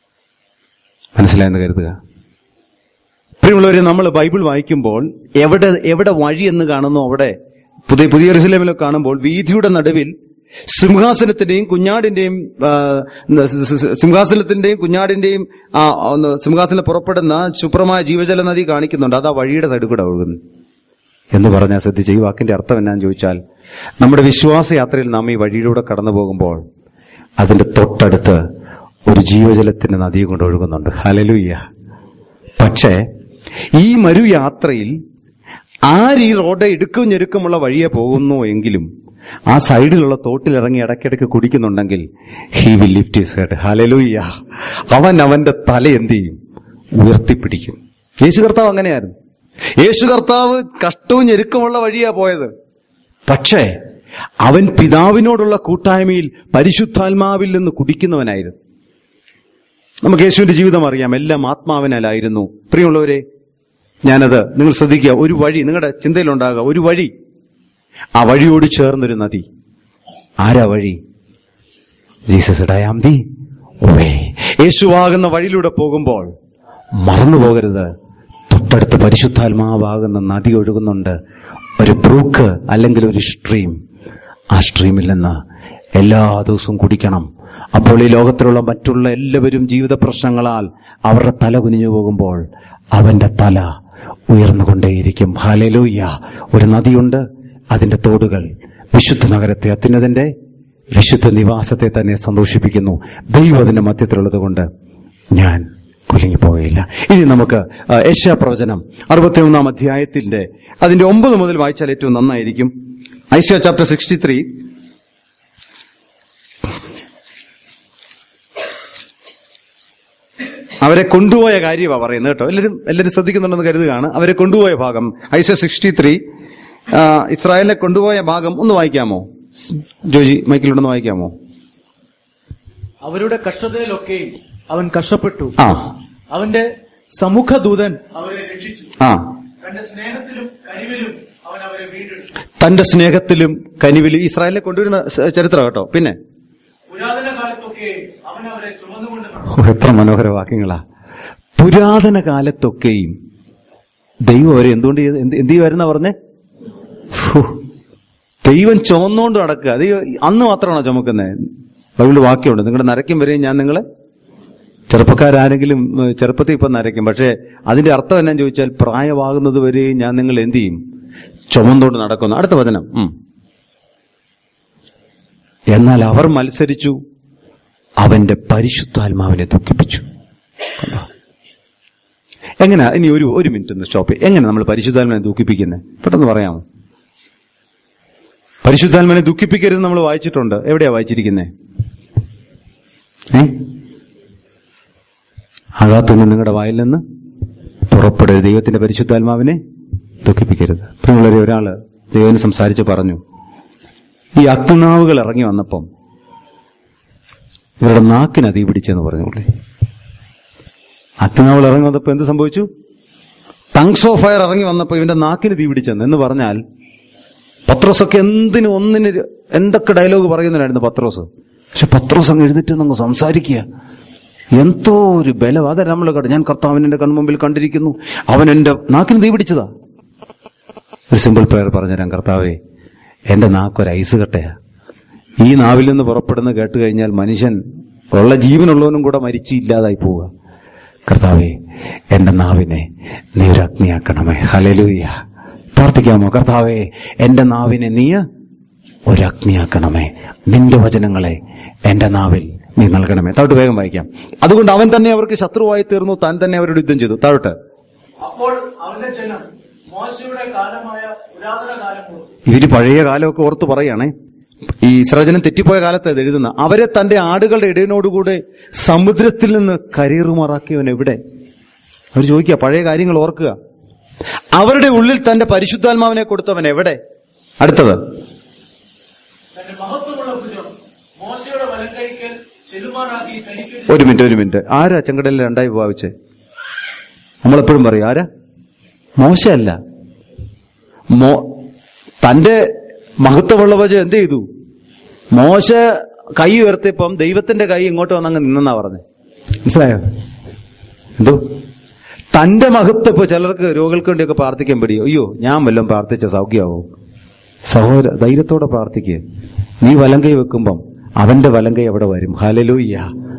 [SPEAKER 1] മനസ്സിലായെന്ന് കരുതുക പ്രിയമുള്ളവരെ നമ്മൾ ബൈബിൾ വായിക്കുമ്പോൾ എവിടെ എവിടെ വഴി എന്ന് കാണുന്നു അവിടെ പുതിയ പുതിയ എറുസലേമിലൊക്കെ കാണുമ്പോൾ വീതിയുടെ നടുവിൽ സിംഹാസനത്തിന്റെയും കുഞ്ഞാടിന്റെയും ആ, സി- സി- സിംഹാസനത്തിന്റെയും കുഞ്ഞാടിന്റെയും ആ, ഒന്ന് സിംഹാസനം പുറപ്പെടുന്ന ശുഭ്രമായ ജീവജല നദി കാണിക്കുന്നുണ്ട് അത് ആ വഴിയുടെ സൈഡിൽ കൂടെ ഒഴുകുന്നു എന്ന് പറഞ്ഞാൽ ശ്രദ്ധിച്ച് ഈ വാക്കിന്റെ അർത്ഥം എന്നാന്ന് ചോദിച്ചാൽ നമ്മുടെ വിശ്വാസയാത്രയിൽ നാം ഈ വഴിയിലൂടെ കടന്നു പോകുമ്പോൾ അതിന്റെ തൊട്ടടുത്ത് ഒരു ജീവജലത്തിന്റെ നദിയെ കൊണ്ട് ഒഴുകുന്നുണ്ട് ഹലലുയ്യ പക്ഷേ ഈ മരുയാത്രയിൽ ആര് ഈ റോഡ് ഇടുക്കും ഞെരുക്കമുള്ള വഴിയെ പോകുന്നു എങ്കിലും ആ സൈഡിലുള്ള തോട്ടിലിറങ്ങി ഇടയ്ക്കിടയ്ക്ക് കുടിക്കുന്നുണ്ടെങ്കിൽ he will lift his head hallelujah അവൻ അവന്റെ തല എന്ത് ചെയ്യും ഉയർത്തിപ്പിടിക്കും യേശു കർത്താവ് അങ്ങനെയായിരുന്നു യേശു കർത്താവ് കഷ്ടവും ഞെരുക്കമുള്ള വഴിയാ പോയത് പക്ഷേ അവൻ പിതാവിനോടുള്ള കൂട്ടായ്മയിൽ പരിശുദ്ധാത്മാവിൽ നിന്ന് കുടിക്കുന്നവനായിരുന്നു നമുക്ക് യേശുവിന്റെ ജീവിതം അറിയാം എല്ലാം ആത്മാവിനാലായിരുന്നു പ്രിയമുള്ളവരെ ഞാനത് നിങ്ങൾ ശ്രദ്ധിക്കുക ഒരു വഴി നിങ്ങളുടെ ചിന്തയിലുണ്ടാകുക ഒരു വഴി ആ വഴിയോട് ചേർന്നൊരു നദി ആരാ വഴി ജീസസ് ഡയാം ദി വേ യേശുവാകുന്ന വഴിയിലൂടെ പോകുമ്പോൾ മറന്നു പോകരുത് തൊട്ടടുത്ത് പരിശുദ്ധാത്മാവാകുന്ന നദി ഒഴുകുന്നുണ്ട് ഒരു ബ്രൂക്ക് അല്ലെങ്കിൽ ഒരു സ്ട്രീം ആ സ്ട്രീമിൽ നിന്ന് എല്ലാ ദിവസവും കുടിക്കണം അപ്പോൾ ഈ ലോകത്തിലുള്ള മറ്റുള്ള എല്ലാവരും ജീവിത പ്രശ്നങ്ങളാൽ അവരുടെ തല കുനിഞ്ഞു പോകുമ്പോൾ അവന്റെ തല ഉയർന്നുകൊണ്ടേയിരിക്കും ഹാലലൂയ്യ ഒരു നദിയുണ്ട് അതിന്റെ തോടുകൾ വിശുദ്ധ നഗരത്തെ അത്യുന്നതന്റെ വിശുദ്ധ നിവാസത്തെ തന്നെ സന്തോഷിപ്പിക്കുന്നു ദൈവം അതിന്റെ മധ്യത്തിലുള്ളത് കൊണ്ട് ഞാൻ കുലുങ്ങിപ്പോവുകയില്ല ഇനി നമുക്ക് ആ, യേശയ്യാ പ്രവചനം അറുപത്തിയൊന്നാം അധ്യായത്തിന്റെ അതിന്റെ ഒമ്പത് മുതൽ വായിച്ചാൽ ഏറ്റവും നന്നായിരിക്കും ഐശ്യ ചാപ്റ്റർ സിക്സ്റ്റി ത്രീ അവരെ കൊണ്ടുപോയ കാര്യമാണ് പറയുന്നത് കേട്ടോ എല്ലാവരും എല്ലാവരും ശ്രദ്ധിക്കുന്നുണ്ടെന്ന് കരുതുകയാണ് അവരെ കൊണ്ടുപോയ ഭാഗം ഐശ്യ സിക്സ്റ്റി ത്രീ ആ, ഇസ്രായേലിനെ കൊണ്ടുപോയ ഭാഗം ഒന്ന് വായിക്കാമോ ജോജി മൈക്കിലൂടെ വായിക്കാമോ
[SPEAKER 3] അവരുടെ കഷ്ടതയിലൊക്കെയും അവൻ കഷ്ടപ്പെട്ടു
[SPEAKER 1] ആ
[SPEAKER 3] അവന്റെ സമുഖദൂതൻ അവരെ രക്ഷിച്ചു
[SPEAKER 1] ആ
[SPEAKER 3] തന്റെ സ്നേഹത്തിലും കനിവിലും അവൻ അവരെ വീണ്ടെടുത്തു
[SPEAKER 1] തന്റെ സ്നേഹത്തിലും കനിവിലും ഇസ്രായേലിനെ കൊണ്ടുവരുന്ന സ- ചരിത്രം കേട്ടോ പിന്നെ
[SPEAKER 3] പുരാതന കാലത്തൊക്കെയും അവൻ അവരെ ചുമന്നുകൊണ്ട് നടന്നു.
[SPEAKER 1] ഓ, എത്ര മനോഹര വാക്യങ്ങളാ പുരാതന കാലത്തൊക്കെയും ദൈവം അവരെ എന്തുകൊണ്ട് ചെയ്ത്- എന്ത് എന്ത് ചെയ്യുമായിരുന്ന പറഞ്ഞേ ഫു. ദൈവം ചുമന്നുകൊണ്ട് നടക്കുക ദൈവം അന്ന് മാത്രമാണോ ചുമക്കുന്നത് ബൈബിള് വാക്യമുണ്ട് നിങ്ങളുടെ നരയ്ക്കും വരെയും ഞാൻ നിങ്ങളെ ചെറുപ്പക്കാരാരെങ്കിലും ഏഹ്, ചെറുപ്പത്തിൽ ഇപ്പം നരയ്ക്കും പക്ഷേ അതിന്റെ അർത്ഥം എന്നാന്ന് ചോദിച്ചാൽ പ്രായമാകുന്നത് വരെയും ഞാൻ നിങ്ങൾ എന്ത് ചെയ്യും ചുമന്നുകൊണ്ട് നടക്കുന്നു അടുത്ത വചനം ഉം. എന്നാൽ അവർ മത്സരിച്ചു അവന്റെ പരിശുദ്ധാത്മാവിനെ ദുഃഖിപ്പിച്ചു കണ്ടോ? എങ്ങനെയാ ഇനി ഒരു ഒരു മിനിറ്റ് ഒന്ന് സ്റ്റോപ്പ് എങ്ങനെ നമ്മൾ പരിശുദ്ധാത്മാവിനെ ദുഃഖിപ്പിക്കുന്നത് പെട്ടെന്ന് പറയാമോ പരിശുദ്ധാത്മാവിനെ ദുഃഖിപ്പിക്കരുത് നമ്മൾ വായിച്ചിട്ടുണ്ട് എവിടെയാ വായിച്ചിരിക്കുന്നത് ഏ അകത്തുനിന്ന് നിങ്ങളുടെ വായിൽ നിന്ന് പുറപ്പെടരുത് ദൈവത്തിന്റെ പരിശുദ്ധാത്മാവിനെ ദുഃഖിപ്പിക്കരുത് പ്രിയമുള്ളവരെ ഒരാള് ദൈവം സംസാരിച്ച് പറഞ്ഞു ഈ അഗ്നാവുകൾ ഇറങ്ങി വന്നപ്പം ഇവരുടെ നാക്കിന് അതീ പിടിച്ചെന്ന് പറഞ്ഞു പുള്ളി അഗ്നാവുകൾ ഇറങ്ങി വന്നപ്പോ എന്ത് സംഭവിച്ചു ടങ്സ് ഓഫ് ഫയർ ഇറങ്ങി വന്നപ്പോ ഇവന്റെ നാക്കിന് തീ പിടിച്ചെന്ന് എന്ന് പറഞ്ഞാൽ പത്രോസൊക്കെ എന്തിനും ഒന്നിന് ഒരു- എന്തൊക്കെ ഡയലോഗ് പറയുന്നതായിരുന്നു പത്രോസ് പക്ഷെ പത്രോസ് അങ്ങ് എഴുന്നേറ്റ് അങ്ങ് സംസാരിക്കുക എന്തോ ഒരു ബലം അതെ നമ്മൾ കണ്ടു ഞാൻ കർത്താവിനെ എന്റെ കൺമുമ്പിൽ കണ്ടിരിക്കുന്നു അവൻ എന്റെ നാക്കിന് തീ പിടിച്ചതാ ഒരു സിമ്പിൾ പ്രയർ പറഞ്ഞുതരാം കർത്താവേ എന്റെ നാക്കൊരു ഐസ് കട്ടയാ ഈ നാവിൽ നിന്ന് പുറപ്പെടുന്ന കേട്ട് കഴിഞ്ഞാൽ മനുഷ്യൻ ഉള്ള ജീവനുള്ളവനും കൂടെ മരിച്ചു ഇല്ലാതായി പോവുക കർത്താവേ എന്റെ നാവിനെ നീ ഒരു അഗ്നിയാക്കണമേ ഹലലൂയ പ്രാർത്ഥിക്കാമോ കർത്താവേ എന്റെ നാവിനെ നീ ഒരു അഗ്നിയാക്കണമേ നിന്റെ വചനങ്ങളെ എന്റെ നാവിൽ നീ നൽകണമേ താഴോട്ട് വേഗം വായിക്കാം അതുകൊണ്ട് അവൻ തന്നെ അവർക്ക് ശത്രുവായി തീർന്നു താൻ തന്നെ അവരോട് യുദ്ധം ചെയ്തു താഴോട്ട്
[SPEAKER 3] അപ്പോൾ അവന്റെ ജനം മോശയുടെ കാലമായ പുരാതന കാലം ഓർത്തു.
[SPEAKER 1] ഇവര് പഴയ കാലമൊക്കെ ഓർത്ത് പറയുകയാണേ ഈ ഇസ്രാജനം തെറ്റിപ്പോയ കാലത്ത് ഇത് എഴുതുന്ന അവരെ തന്റെ ആടുകളുടെ ഇടയനോടുകൂടെ സമുദ്രത്തിൽ നിന്ന് കരയേറുമാറാക്കിയവൻ എവിടെ അവർ ചോദിക്കുക പഴയ കാര്യങ്ങൾ ഓർക്കുക അവരുടെ ഉള്ളിൽ തന്റെ പരിശുദ്ധാത്മാവിനെ കൊടുത്തവൻ എവിടെ അടുത്തത്
[SPEAKER 3] തന്റെ മഹത്വമുള്ള ഭുജം മോശയുടെ വലങ്കൈക്കൽ ചെലുമാറാക്കി തനിക്ക്
[SPEAKER 1] ഒരു മിനിറ്റ് ഒരു മിനിറ്റ് ആരാ ചെങ്കടലിൽ രണ്ടായി ഭാവിച്ചേ നമ്മളെപ്പോഴും പറയും ആരാ മോശമല്ല മോ തന്റെ മഹത്വമുള്ള വച എന്ത് ചെയ്തു മോശ കൈ ഉയർത്തിയപ്പം ദൈവത്തിന്റെ കൈ ഇങ്ങോട്ട് വന്നങ്ങ് നിന്നെന്നാ പറഞ്ഞേ മനസ്സിലായോ എന്തോ തന്റെ മഹത്വം ഇപ്പൊ ചിലർക്ക് രോഗികൾക്ക് വേണ്ടിയൊക്കെ പ്രാർത്ഥിക്കാൻ പേടിയോ അയ്യോ ഞാൻ വല്ലതും പ്രാർത്ഥിച്ച സൗഖ്യമാവോ സഹോദര ധൈര്യത്തോടെ പ്രാർത്ഥിക്കുക നീ വലങ്കൈ വെക്കുമ്പം അവന്റെ വലങ്കൈ അവിടെ വരും ഹലലൂയ്യ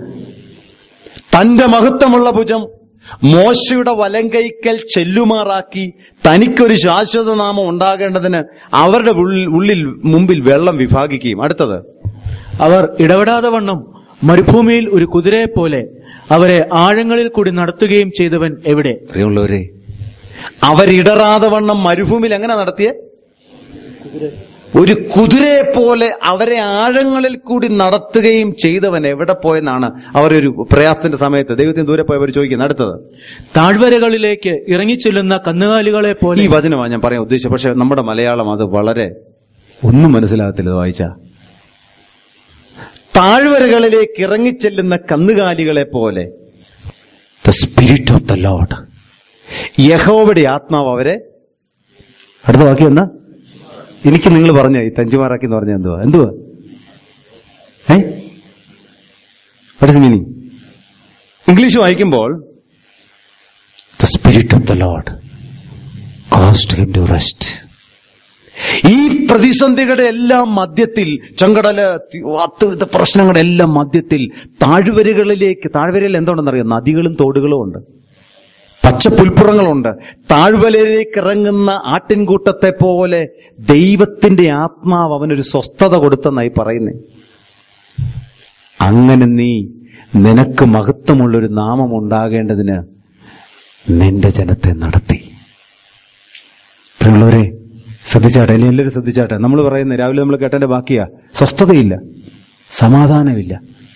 [SPEAKER 1] തന്റെ മഹത്വമുള്ള ഭുജം മോശയുടെ വലങ്കൈക്കൽ ചെല്ലുമാറാക്കി തനിക്കൊരു ശാശ്വത നാമം ഉണ്ടാകേണ്ടതിന് അവരുടെ ഉള്ളിൽ ഉള്ളിൽ മുമ്പിൽ വെള്ളം വിഭാഗിക്കുകയും അടുത്തത്
[SPEAKER 3] അവർ ഇടപെടാതെ വണ്ണം മരുഭൂമിയിൽ ഒരു കുതിരയെ പോലെ അവരെ ആഴങ്ങളിൽ കൂടി നടത്തുകയും ചെയ്തവൻ എവിടെ
[SPEAKER 1] പ്രിയമുള്ളവരെ അവരിടറാതെ വണ്ണം മരുഭൂമിയിൽ എങ്ങനെ നടത്തിയേ ഒരു കുതിരയെ പോലെ അവരെ ആഴങ്ങളിൽ കൂടി നടത്തുകയും ചെയ്തവൻ എവിടെ പോയെന്നാണ് അവരൊരു പ്രയാസത്തിന്റെ സമയത്ത് ദൈവത്തിന് ദൂരെ പോയവർ ചോദിക്കുന്നത് അടുത്തത്
[SPEAKER 3] താഴ്വരകളിലേക്ക് ഇറങ്ങിച്ചെല്ലുന്ന കന്നുകാലികളെ
[SPEAKER 1] ഈ
[SPEAKER 3] പോലെ
[SPEAKER 1] വചനമാണ് ഞാൻ പറയാൻ ഉദ്ദേശിച്ചത് പക്ഷെ നമ്മുടെ മലയാളം അത് വളരെ ഒന്നും മനസ്സിലാകത്തില്ല ഇത് വായിച്ച താഴ്വരകളിലേക്ക് ഇറങ്ങിച്ചെല്ലുന്ന കന്നുകാലികളെ പോലെ the spirit of the Lord യഹോവയുടെ ആത്മാവ് അവരെ അടുത്ത ബാക്കി എന്നാ എനിക്ക് നിങ്ങൾ പറഞ്ഞ ഈ തഞ്ചുമാറാക്കി എന്ന് പറഞ്ഞ എന്തുവാ എന്തുവാ ഏ വാട്ട് മീനിങ് ഇംഗ്ലീഷ് വായിക്കുമ്പോൾ the spirit of the Lord caused him to rest ഈ പ്രതിസന്ധികളുടെ എല്ലാം മധ്യത്തിൽ ചെങ്കടല് തി- അത്വിധ പ്രശ്നങ്ങളുടെ എല്ലാം മധ്യത്തിൽ താഴ്വരകളിലേക്ക് താഴ്വരയിൽ എന്തുണ്ടെന്നറിയാം നദികളും തോടുകളും ഉണ്ട് പച്ചപ്പുൽപ്പുറങ്ങളുണ്ട് താഴ്വരയിലേക്ക് ഇറങ്ങുന്ന ആട്ടിൻകൂട്ടത്തെ പോലെ ദൈവത്തിന്റെ ആത്മാവ് അവനൊരു സ്വസ്ഥത കൊടുത്തെന്നായി പറയുന്നേ അങ്ങനെ നീ നിനക്ക് മഹത്വമുള്ളൊരു നാമം ഉണ്ടാകേണ്ടതിന് നിന്റെ ജനത്തെ നടത്തി പ്രിയമുള്ളവരെ ശ്രദ്ധിച്ചാട്ടെ ഇനി എല്ലാവരും ശ്രദ്ധിച്ചാട്ടെ നമ്മൾ പറയുന്നത് രാവിലെ നമ്മൾ കേട്ടതിന്റെ ബാക്കിയാ സ്വസ്ഥതയില്ല സമാധാനമില്ല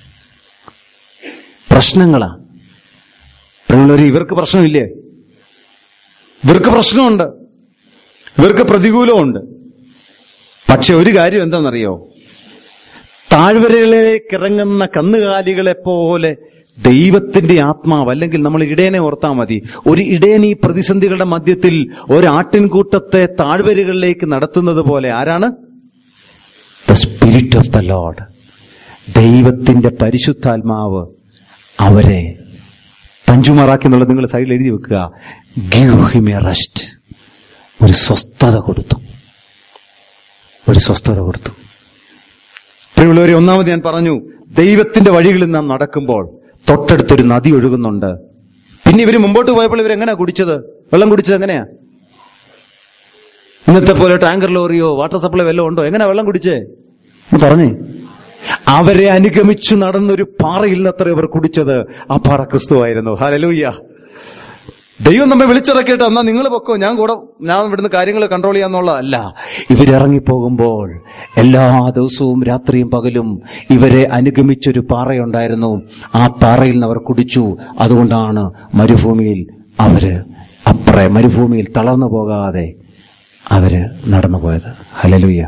[SPEAKER 1] പ്രശ്നങ്ങളാ പ്രിയമുള്ളവരെ ഇവർക്ക് പ്രശ്നമില്ലേ ഇവർക്ക് പ്രശ്നമുണ്ട് ഇവർക്ക് പ്രതികൂലമുണ്ട് പക്ഷെ ഒരു കാര്യം എന്താണെന്നറിയോ താഴ്വരകളിലേക്ക് ഇറങ്ങുന്ന കന്നുകാലികളെ പോലെ ദൈവത്തിന്റെ ആത്മാവ് അല്ലെങ്കിൽ നമ്മൾ ഇടയനെ ഓർത്താൽ മതി ഒരു ഇടയൻ ഈ പ്രതിസന്ധികളുടെ മധ്യത്തിൽ ഒരാട്ടിൻകൂട്ടത്തെ താഴ്വരകളിലേക്ക് നടത്തുന്നത് പോലെ ആരാണ് the spirit of the Lord ദൈവത്തിന്റെ പരിശുദ്ധാത്മാവ് അവരെ പഞ്ചുമാറാക്കി എന്നുള്ളത് നിങ്ങൾ സൈഡിൽ എഴുതി വെക്കുക ഗിവ് ഹിം എ റെസ്റ്റ് ഒരു സ്വസ്ഥത കൊടുത്തു ഒരു സ്വസ്ഥത കൊടുത്തു പ്രിയമുള്ളവരെ ഒന്നാമത് ഞാൻ പറഞ്ഞു ദൈവത്തിന്റെ വഴികളിൽ നാം നടക്കുമ്പോൾ തൊട്ടടുത്തൊരു നദി ഒഴുകുന്നുണ്ട് പിന്നെ ഇവര് മുമ്പോട്ട് പോയപ്പോൾ ഇവരെങ്ങനെയാ കുടിച്ചത് വെള്ളം കുടിച്ചത് എങ്ങനെയാ ഇന്നത്തെ പോലെ ടാങ്കർ ലോറിയോ വാട്ടർ സപ്ലൈ വല്ലതും ഉണ്ടോ എങ്ങനെയാ വെള്ളം കുടിച്ചേ ഒന്ന് പറഞ്ഞേ അവരെ അനുഗമിച്ചു നടന്നൊരു പാറയിൽ നിന്നത്ര ഇവർ കുടിച്ചത് ആ പാറ ക്രിസ്തുവായിരുന്നു ഹലലൂയ്യ ദൈവം നമ്മെ വിളിച്ചിറക്കിയിട്ട് എന്നാ നിങ്ങൾ പൊക്കോ ഞാൻ കൂടെ ഞാൻ ഇവിടുന്ന് കാര്യങ്ങൾ കൺട്രോൾ ചെയ്യാന്നുള്ളതല്ല ഇവരിറങ്ങിപ്പോകുമ്പോൾ എല്ലാ ദിവസവും രാത്രിയും പകലും ഇവരെ അനുഗമിച്ചൊരു പാറയുണ്ടായിരുന്നു ആ പാറയിൽ നിന്ന് അവർ കുടിച്ചു അതുകൊണ്ടാണ് മരുഭൂമിയിൽ അവര് അപ്പറെ മരുഭൂമിയിൽ തളർന്നു പോകാതെ അവര് നടന്നു പോയത് ഹലലുയ്യ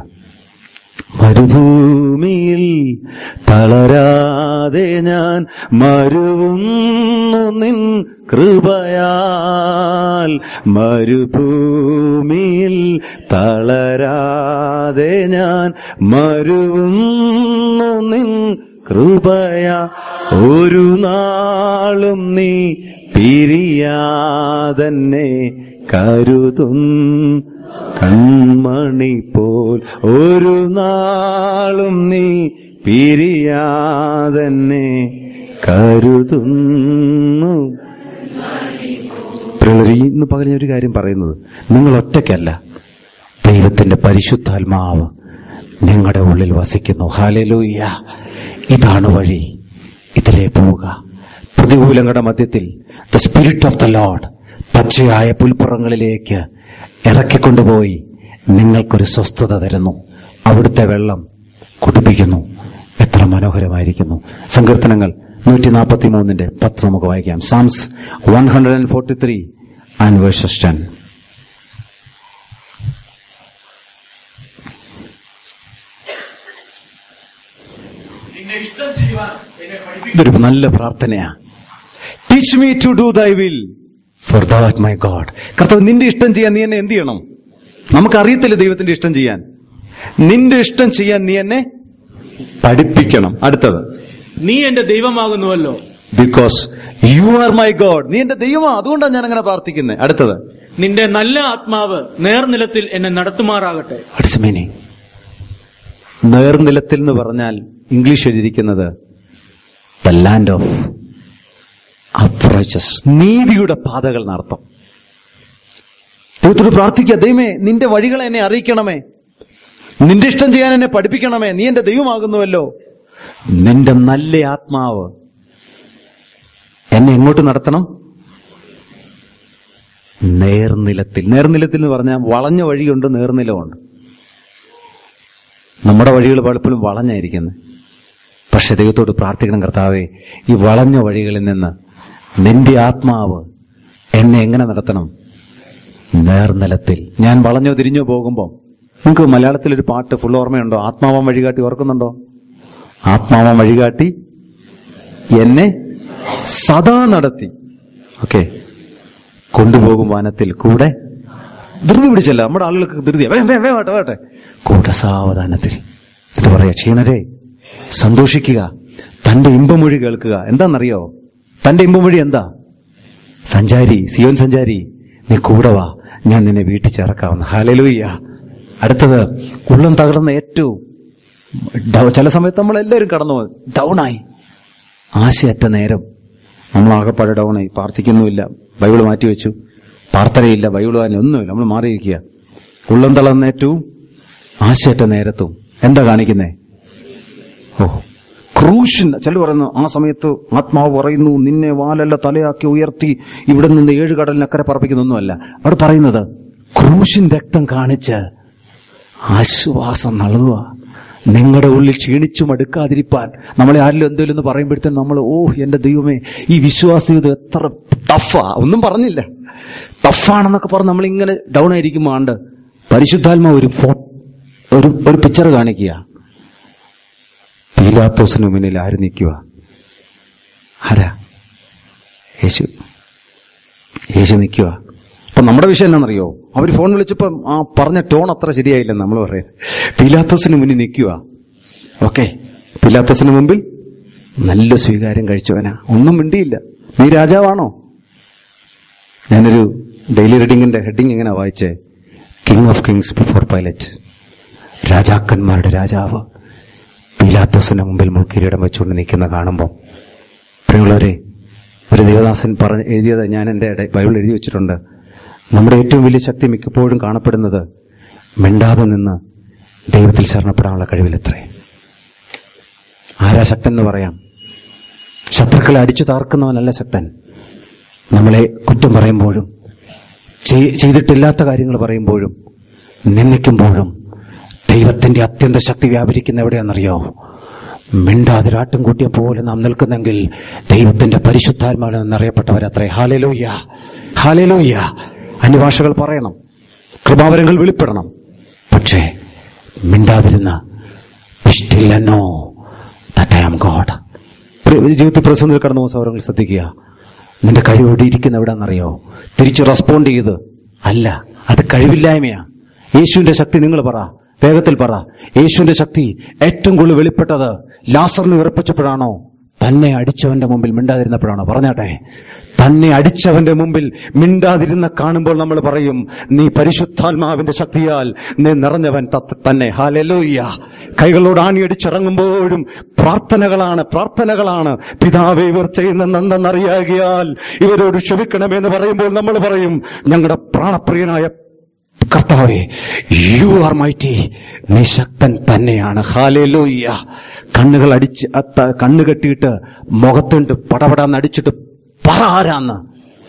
[SPEAKER 1] മരുഭൂമിയിൽ തളരാതെ ഞാൻ മരുവുന്നു നിൻ കൃപയാൽ മരുഭൂമിയിൽ തളരാതെ ഞാൻ മരുവുന്നു നിൻ കൃപയാ ഒരു നാളും നീ പിരിയാതന്നെ കരുതുന്നു കൺമണി പോൽ ഒരു നാളും നീ പിരിയാതെന്നെ കരുതുന്നു പ്രിയമുള്ളവരെ, ഈ ഇന്ന് പകൽ ഞാൻ ഒരു കാര്യം പറയുന്നത് നിങ്ങൾ ഒറ്റയ്ക്കല്ല ദൈവത്തിന്റെ പരിശുദ്ധാത്മാവ് നിങ്ങളുടെ ഉള്ളിൽ വസിക്കുന്നു ഹാലലൂയ്യ ഇതാണ് വഴി ഇതിലേ പോവുക പ്രതികൂലങ്ങളുടെ മധ്യത്തിൽ the spirit of the Lord പച്ചയായ പുൽപ്പുറങ്ങളിലേക്ക് ഇറക്കിക്കൊണ്ടുപോയി നിങ്ങൾക്കൊരു സ്വസ്ഥത തരുന്നു അവിടുത്തെ വെള്ളം കുടിപ്പിക്കുന്നു എത്ര മനോഹരമായിരിക്കുന്നു സങ്കീർത്തനങ്ങൾ നൂറ്റി നാൽപ്പത്തി മൂന്നിന്റെ പത്ത് നമുക്ക് വായിക്കാം Psalms one hundred and forty three and verses ten
[SPEAKER 3] നിന്നെ ഇഷ്ടം ചെയ്യുവാൻ എന്നെ പഠിപ്പിക്കും
[SPEAKER 1] ഇതൊരു നല്ല പ്രാർത്ഥനയാ teach me to do thy will for that my God കർത്താവ് നിന്റെ ഇഷ്ടം ചെയ്യാൻ നീ എന്നെ എന്ത് ചെയ്യണം നമുക്കറിയത്തില്ല ദൈവത്തിന്റെ ഇഷ്ടം ചെയ്യാൻ നിന്റെ ഇഷ്ടം ചെയ്യാൻ നീ എന്നെ പഠിപ്പിക്കണം അടുത്തത്
[SPEAKER 3] നീ എന്റെ ദൈവമാകുന്നുവല്ലോ
[SPEAKER 1] because you are my God നീ എന്റെ ദൈവമാ അതുകൊണ്ടാണ് ഞാൻ അങ്ങനെ പ്രാർത്ഥിക്കുന്നത് അടുത്തത്
[SPEAKER 3] നിന്റെ നല്ല ആത്മാവ് നേർനിലത്തിൽ എന്നെ നടത്തുമാറാകട്ടെ
[SPEAKER 1] വാട്സ് മീനിങ് നേർനിലത്തിൽ എന്ന് പറഞ്ഞാൽ ഇംഗ്ലീഷ് എഴുതിയിരിക്കുന്നത് ദ ലാൻഡ് ഓഫ് അപ്രൈച്ചസ് നീതിയുടെ പാതകൾ നടത്തും ദൈവത്തോട് പ്രാർത്ഥിക്കുക ദൈവമേ നിന്റെ വഴികളെ എന്നെ അറിയിക്കണമേ നിന്റെ ഇഷ്ടം ചെയ്യാൻ എന്നെ പഠിപ്പിക്കണമേ നീ എന്റെ ദൈവമാകുന്നുവല്ലോ നിന്റെ നല്ല ആത്മാവ് എന്നെ എങ്ങോട്ട് നടത്തണം നേർനിലത്തിൽ നേർനിലത്തിൽ എന്ന് പറഞ്ഞാൽ വളഞ്ഞ വഴിയുണ്ട് നേർനിലമുണ്ട് നമ്മുടെ വഴികൾ പലപ്പോഴും വളഞ്ഞായിരിക്കുന്നത് പക്ഷെ ദൈവത്തോട് പ്രാർത്ഥിക്കണം കർത്താവേ ഈ വളഞ്ഞ വഴികളിൽ നിന്ന് നിന്റെ ആത്മാവ് എന്നെ എങ്ങനെ നടത്തണം നേർനിലത്തിൽ ഞാൻ വളഞ്ഞോ തിരിഞ്ഞോ പോകുമ്പോൾ നിങ്ങൾക്ക് മലയാളത്തിൽ ഒരു പാട്ട് ഫുൾ ഓർമ്മയുണ്ടോ ആത്മാവം വഴികാട്ടി ഓർക്കുന്നുണ്ടോ ആത്മാവം വഴികാട്ടി എന്നെ സദാ നടത്തി ഓക്കെ കൊണ്ടുപോകും വനത്തിൽ കൂടെ ധൃതി പിടിച്ചല്ല നമ്മുടെ ആളുകൾക്ക് ധൃതിയാ വേ വേ വേ വേട്ടെ വേട്ടെ കൂടെ സാവധാനത്തിൽ എന്ന് പറയാ ക്ഷീണരെ സന്തോഷിക്കുക തന്റെ ഇമ്പമൊഴി കേൾക്കുക എന്താണെന്നറിയോ തന്റെ ഇമ്പമൊഴി എന്താ സഞ്ചാരി സിയോൻ സഞ്ചാരി നീ കൂടെ വാ ഞാൻ നിന്നെ വീട്ടിൽ ചേർക്കാവുന്ന ഹാലലൂയ്യ അടുത്തത് ഉള്ളം തകർന്ന ഏറ്റവും ഡൗ- ചില സമയത്ത് നമ്മൾ എല്ലാവരും കടന്നു ഡൗൺ ആയി ആശയറ്റ നേരം നമ്മൾ ആകെപ്പാടെ ഡൗൺ ആയി പ്രാർത്ഥിക്കുന്നുമില്ല ബൈബിൾ മാറ്റിവെച്ചു പ്രാർത്ഥനയില്ല ബൈബിൾ വായന ഒന്നുമില്ല നമ്മൾ മാറിയിരിക്കുക ഉള്ളം തളർന്ന ഏറ്റവും ആശയറ്റ നേരത്തും എന്താ കാണിക്കുന്നേ ഓ ക്രൂശിൻ ചില പറയുന്നു ആ സമയത്ത് ആത്മാവ് പറയുന്നു നിന്നെ വാലല്ല തലയാക്കി ഉയർത്തി ഇവിടെ നിന്ന് ഏഴ് കടലിനക്കരെ പറപ്പിക്കുന്നൊന്നുമല്ല അവിടെ പറയുന്നത് ക്രൂശിൻ രക്തം കാണിച്ച് ആശ്വാസം നൽകുക നിങ്ങളുടെ ഉള്ളിൽ ക്ഷീണിച്ചു മടുക്കാതിരിപ്പാൻ നമ്മളെ ആരിലും എന്തെങ്കിലും എന്ന് പറയുമ്പോഴത്തേനും നമ്മൾ ഓ എന്റെ ദൈവമേ ഈ വിശ്വാസം ഇത് എത്ര ടഫാ ഒന്നും പറഞ്ഞില്ല ടഫാണെന്നൊക്കെ പറഞ്ഞ് നമ്മളിങ്ങനെ ഡൗൺ ആയിരിക്കുമ്പോൾ ആണ്ട് പരിശുദ്ധാത്മ ഒരു ഫോ ഒരു ഒരു പിക്ചർ കാണിക്കുക പീലാത്തോസിന് മുന്നിൽ ആര് നിൽക്കുക ആരാ യേശു യേശു നിൽക്കുക അപ്പൊ നമ്മുടെ വിഷയം എന്നാണെന്നറിയോ അവർ ഫോൺ വിളിച്ചപ്പം ആ പറഞ്ഞ ടോൺ അത്ര ശരിയായില്ലെന്ന് നമ്മൾ പറയാം പീലാത്തോസിന് മുന്നിൽ നിൽക്കുക ഓക്കെ പീലാത്തോസിന് മുമ്പിൽ നല്ല സ്വീകാര്യം കഴിച്ചവനാ ഒന്നും മിണ്ടിയില്ല നീ രാജാവാണോ ഞാനൊരു ഡെയിലി റീഡിങ്ങിന്റെ ഹെഡിങ് എങ്ങനെ വായിച്ചേ king of kings before Pilate രാജാക്കന്മാരുടെ രാജാവ് പീലാത്തോസിന്റെ മുമ്പിൽ മുൾക്കിരീടം വെച്ചുകൊണ്ട് നിൽക്കുന്ന കാണുമ്പോൾ പ്രിയമുള്ളവരെ ഒരു ദേവദാസൻ പറഞ്ഞ് എഴുതിയത് ഞാൻ എൻ്റെ ഇട- ബൈബിൾ എഴുതി വെച്ചിട്ടുണ്ട് നമ്മുടെ ഏറ്റവും വലിയ ശക്തി മിക്കപ്പോഴും കാണപ്പെടുന്നത് മിണ്ടാതെ നിന്ന് ദൈവത്തിൽ ശരണപ്പെടാനുള്ള കഴിവിലത്രേ ആരാ ശക്തൻ എന്ന് പറയാം ശത്രുക്കളെ അടിച്ചു താർക്കുന്നവനല്ല ശക്തൻ നമ്മളെ കുറ്റം പറയുമ്പോഴും ചെയ്- ചെയ്തിട്ടില്ലാത്ത കാര്യങ്ങൾ പറയുമ്പോഴും നിന്ദിക്കുമ്പോഴും ദൈവത്തിന്റെ അത്യന്ത ശക്തി വ്യാപരിക്കുന്ന എവിടെയാണെന്നറിയോ മിണ്ടാതിരാട്ടും കൂട്ടിയ പോലെ നാം നിൽക്കുന്നെങ്കിൽ ദൈവത്തിന്റെ പരിശുദ്ധാത്മാവിൽ നിന്നറിയപ്പെട്ടവരത്രേ ഹാലലോയ്യ ഹാലലോയ്യ അന്യഭാഷകൾ പറയണം കൃപാവരങ്ങൾ വെളിപ്പെടണം പക്ഷേ മിണ്ടാതിരുന്ന know that I am God ജീവിതത്തിൽ പ്രതിസന്ധി കടന്നു പോകുന്ന സൗരങ്ങൾ ശ്രദ്ധിക്കുക നിന്റെ കഴിവ് എവിടെ ഇരിക്കുന്ന എവിടെയാണെന്നറിയോ തിരിച്ച് റെസ്പോണ്ട് ചെയ്ത് അല്ല അത് കഴിവില്ലായ്മയാ യേശുവിന്റെ ശക്തി നിങ്ങൾ പറ വേഗത്തിൽ പറ യേശുവിന്റെ ശക്തി ഏറ്റവും കൂടുതൽ വെളിപ്പെട്ടത് ലാസറിന് വിറപ്പിച്ചപ്പോഴാണോ തന്നെ അടിച്ചവന്റെ മുമ്പിൽ മിണ്ടാതിരുന്നപ്പോഴാണോ പറഞ്ഞാട്ടെ തന്നെ അടിച്ചവന്റെ മുമ്പിൽ മിണ്ടാതിരുന്ന കാണുമ്പോൾ നമ്മൾ പറയും നീ പരിശുദ്ധാത്മാവിന്റെ ശക്തിയാൽ നീ നിറഞ്ഞവൻ തത്ത- തന്നെ ഹാലലോയ്യ കൈകളോട് ആണിയടിച്ചിറങ്ങുമ്പോഴും പ്രാർത്ഥനകളാണ് പ്രാർത്ഥനകളാണ് പിതാവെ ഇവർ ചെയ്യുന്നതെന്നറിയാകിയാൽ ഇവരോട് ക്ഷമിക്കണമെന്ന് പറയുമ്പോൾ നമ്മൾ പറയും ഞങ്ങളുടെ പ്രാണപ്രിയനായ കർത്താവേ യു ആർ മൈറ്റി നീ ശക്തൻ തന്നെയാണ് ഹാലേലൂയ്യ കണ്ണുകൾ അടിച്ച് അത്ത- കണ്ണ് കെട്ടിയിട്ട് മുഖത്തുണ്ട് പടപടാന്ന് അടിച്ചിട്ട് പറ ആരാന്ന്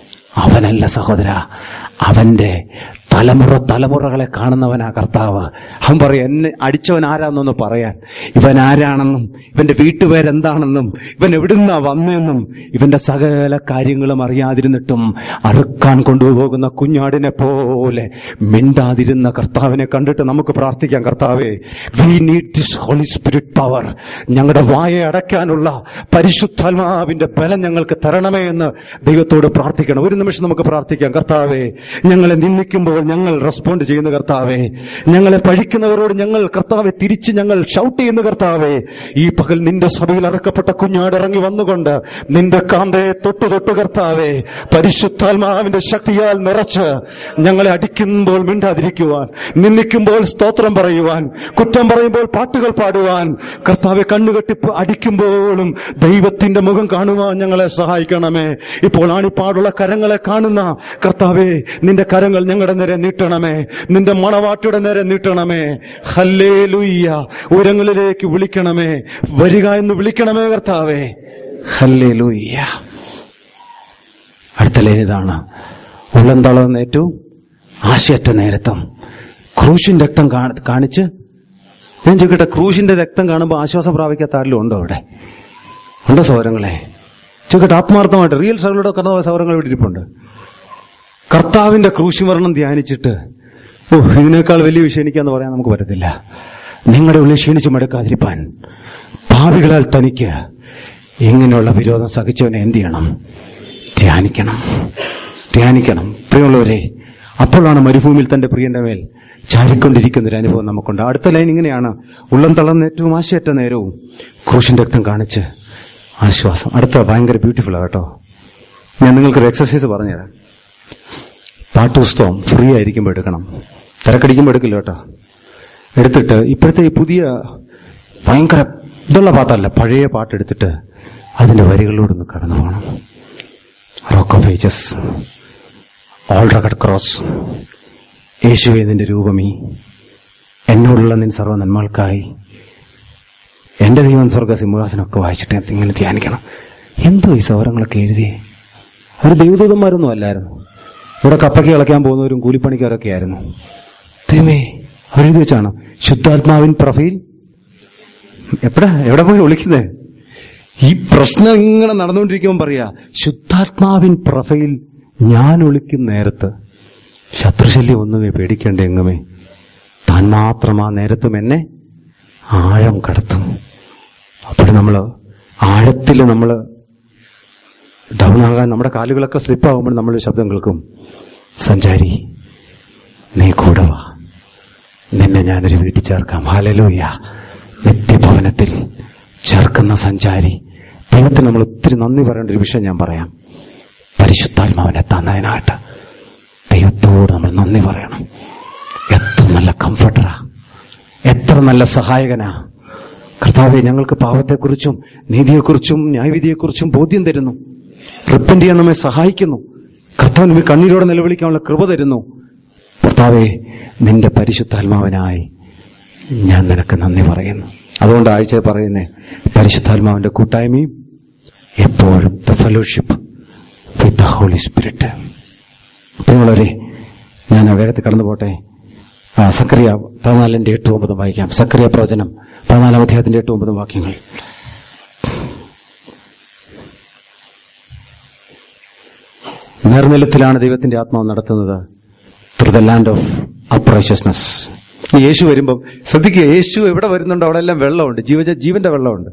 [SPEAKER 1] അവനല്ല സഹോദര അവന്റെ തലമുറ തലമുറകളെ കാണുന്നവനാ കർത്താവ് അവൻ പറയും എന്നെ അടിച്ചവൻ ആരാന്നൊന്ന് പറയാൻ ഇവൻ ആരാണെന്നും ഇവന്റെ വീട്ടുപേരെന്താണെന്നും ഇവൻ എവിടുന്നാ വന്നെന്നും ഇവന്റെ സകല കാര്യങ്ങളും അറിയാതിരുന്നിട്ടും അറുക്കാൻ കൊണ്ടുപോകുന്ന കുഞ്ഞാടിനെ പോലെ മിണ്ടാതിരുന്ന കർത്താവിനെ കണ്ടിട്ട് നമുക്ക് പ്രാർത്ഥിക്കാം കർത്താവേ we need this holy spirit power ഞങ്ങളുടെ വായ അടയ്ക്കാനുള്ള പരിശുദ്ധാത്മാവിന്റെ ബലം ഞങ്ങൾക്ക് തരണമേ എന്ന് ദൈവത്തോട് പ്രാർത്ഥിക്കണം ഒരു നിമിഷം നമുക്ക് പ്രാർത്ഥിക്കാം കർത്താവേ ഞങ്ങളെ നിന്ദിക്കുമ്പോൾ ഞങ്ങൾ റെസ്പോണ്ട് ചെയ്യുന്ന കർത്താവേ ഞങ്ങളെ പഴിക്കുന്നവരോട് ഞങ്ങൾ കർത്താവെ തിരിച്ച് ഞങ്ങൾ ഷൗട്ട് ചെയ്യുന്ന കർത്താവേ ഈ പകൽ നിന്റെ സഭയിൽ അറക്കപ്പെട്ട കുഞ്ഞാട് ഇറങ്ങി വന്നുകൊണ്ട് നിന്റെ കാന്തയെ തൊട്ടു തൊട്ടു കർത്താവേ പരിശുദ്ധാത്മാവിന്റെ ശക്തിയാൽ നിറച്ച് ഞങ്ങളെ അടിക്കുമ്പോൾ മിണ്ടാതിരിക്കുവാൻ നിന്ദിക്കുമ്പോൾ സ്തോത്രം പറയുവാൻ കുറ്റം പറയുമ്പോൾ പാട്ടുകൾ പാടുവാൻ കർത്താവെ കണ്ണുകെട്ടി അടിക്കുമ്പോഴും ദൈവത്തിന്റെ മുഖം കാണുവാൻ ഞങ്ങളെ സഹായിക്കണമേ ഇപ്പോൾ ആണിപ്പാടുള്ള കരങ്ങളെ കാണുന്ന കർത്താവെ നിന്റെ കരങ്ങൾ ഞങ്ങളുടെ നേരെ നീട്ടണമേ നിന്റെ മണവാട്ടിയുടെ നേരെ നീട്ടണമേ ഹല്ലേ ലുയ്യ ഉയരങ്ങളിലേക്ക് വിളിക്കണമേ വരിക എന്ന് വിളിക്കണമേ കർത്താവേ ഹല്ലേ ലുയ്യ അടുത്ത ലൈൻ ഇതാണ് ഉള്ളം തളർന്ന ഏറ്റവും ആശയറ്റ നേരത്തും ക്രൂശിൻ രക്തം കാണി- കാണിച്ച് ഞാൻ ചോദിക്കട്ടെ ക്രൂശിന്റെ രക്തം കാണുമ്പോൾ ആശ്വാസം പ്രാപിക്കാത്ത ആരിലും ഉണ്ടോ അവിടെ ഉണ്ടോ സൗരങ്ങളെ ചോദിക്കട്ടെ ആത്മാർത്ഥമായിട്ട് റിയൽ സ്ട്രഗിലൂടെ കടന്ന സൗരങ്ങൾ ഇവിടെ ഇരിപ്പുണ്ട് കർത്താവിന്റെ ക്രൂശിമരണം ധ്യാനിച്ചിട്ട് ഓ ഇതിനേക്കാൾ വലിയ വിഷയം എനിക്കാന്ന് പറയാൻ നമുക്ക് പറ്റത്തില്ല നിങ്ങളുടെ ഉള്ളിൽ ക്ഷീണിച്ചു മടുക്കാതിരിപ്പാൻ ഭാവികളാൽ തനിക്ക് ഇങ്ങനെയുള്ള വിരോധം സഹിച്ചവനെ എന്ത് ചെയ്യണം ധ്യാനിക്കണം ധ്യാനിക്കണം പ്രിയമുള്ളവരെ അപ്പോഴാണ് മരുഭൂമിയിൽ തന്റെ പ്രിയന്റെ മേൽ ചാരിക്കൊണ്ടിരിക്കുന്ന ഒരു അനുഭവം നമുക്കുണ്ട് അടുത്ത ലൈൻ ഇങ്ങനെയാണ് ഉള്ളം തളർന്ന ഏറ്റവും ആശയറ്റ നേരവും ക്രൂശിന്റെ രക്തം കാണിച്ച് ആശ്വാസം അടുത്ത ഭയങ്കര ബ്യൂട്ടിഫുൾ കേട്ടോ ഞാൻ നിങ്ങൾക്കൊരു എക്സസൈസ് പറഞ്ഞുതരാം പാട്ടുപുസ്തകം ഫ്രീ ആയിരിക്കുമ്പോൾ എടുക്കണം തിരക്കടിക്കുമ്പോൾ എടുക്കില്ല കേട്ടോ എടുത്തിട്ട് ഇപ്പോഴത്തെ ഈ പുതിയ ഭയങ്കര ഇതുള്ള പാട്ടല്ല പഴയ പാട്ടെടുത്തിട്ട് അതിന്റെ വരികളിലൂടെ കടന്നു പോകണം rock of ages old rugged cross യേശുവെ നിന്റെ രൂപമീ എന്നോടുള്ള നിൻ സർവ്വ നന്മകൾക്കായി എന്റെ ദൈവം സ്വർഗ സിംഹാസനമൊക്കെ വായിച്ചിട്ട് ഇങ്ങനെ ധ്യാനിക്കണം എന്തോ ഈ സൗരങ്ങളൊക്കെ എഴുതിയേ അവർ ദൈവദൂതന്മാരൊന്നും അല്ലായിരുന്നു ഇവിടെ കപ്പയ്ക്ക് കളിക്കാൻ പോകുന്നവരും കൂലിപ്പണിക്കാരൊക്കെ ആയിരുന്നു ദൈവമേ അവരെഴുതി വെച്ചാണ് ശുദ്ധാത്മാവിൻ പ്രഫയിൽ എപ്പോഴാ എവിടെ പോയി വിളിക്കുന്നത് ഈ പ്രശ്നം ഇങ്ങനെ നടന്നുകൊണ്ടിരിക്കുമ്പോൾ പറയാ ശുദ്ധാത്മാവിൻ പ്രഫയിൽ ഞാൻ ഒളിക്കുന്ന നേരത്ത് ശത്രുശല്യം ഒന്നുമേ പേടിക്കേണ്ട എങ്ങുമേ താൻ മാത്രം ആ നേരത്തും എന്നെ ആഴം കടത്തും അപ്പോൾ നമ്മൾ ആഴത്തിൽ നമ്മൾ ഡൗൺ ആകാൻ നമ്മുടെ കാലുകളൊക്കെ സ്ലിപ്പ് ആകുമ്പോൾ നമ്മൾ ശബ്ദം കേൾക്കും സഞ്ചാരി നീ കൂടെ വാ നിന്നെ ഞാനൊരു വീട്ടിൽ ചേർക്കാം ഹാലലൂയ നിത്യഭവനത്തിൽ ചേർക്കുന്ന സഞ്ചാരി ദൈവത്തിന് നമ്മൾ ഒത്തിരി നന്ദി പറയേണ്ട ഒരു വിഷയം ഞാൻ പറയാം പരിശുദ്ധാത്മാവിനെ തന്നതിനായിട്ട് ദൈവത്തോട് നമ്മൾ നന്ദി പറയണം എത്ര നല്ല കംഫർട്ടറാ എത്ര നല്ല സഹായകനാ കർത്താവെ ഞങ്ങൾക്ക് പാവത്തെക്കുറിച്ചും നീതിയെക്കുറിച്ചും ന്യായവിധിയെക്കുറിച്ചും ബോധ്യം തരുന്നു റിപ്പന്റ് ചെയ്യാൻ നമ്മെ സഹായിക്കുന്നു കർത്താവിന് കണ്ണീരോടെ നിലവിളിക്കാനുള്ള കൃപ തരുന്നു കർത്താവെ നിന്റെ പരിശുദ്ധാത്മാവിനായി ഞാൻ നിനക്ക് നന്ദി പറയുന്നു അതുകൊണ്ട് ആഴ്ച പറയുന്നേ പരിശുദ്ധാത്മാവിന്റെ കൂട്ടായ്മയും എപ്പോഴും the fellowship with the holy spirit നിങ്ങളൊരെ ഞാൻ വേഗത്തിൽ കടന്നു പോട്ടെ ആ, സക്കറിയ പതിനാലിന്റെ എട്ടും ഒമ്പതും വായിക്കാം സക്കറിയ പ്രവചനം പതിനാലാം അധ്യായത്തിന്റെ എട്ടും ഒമ്പതും വാക്യങ്ങൾ നേർനിലത്തിലാണ് ദൈവത്തിന്റെ ആത്മാവ് നടത്തുന്നത് through the land of uprightness യേശു വരുമ്പം ശ്രദ്ധിക്കുക യേശു എവിടെ വരുന്നുണ്ടോ അവിടെ എല്ലാം വെള്ളമുണ്ട് ജീവ ജീവന്റെ വെള്ളമുണ്ട്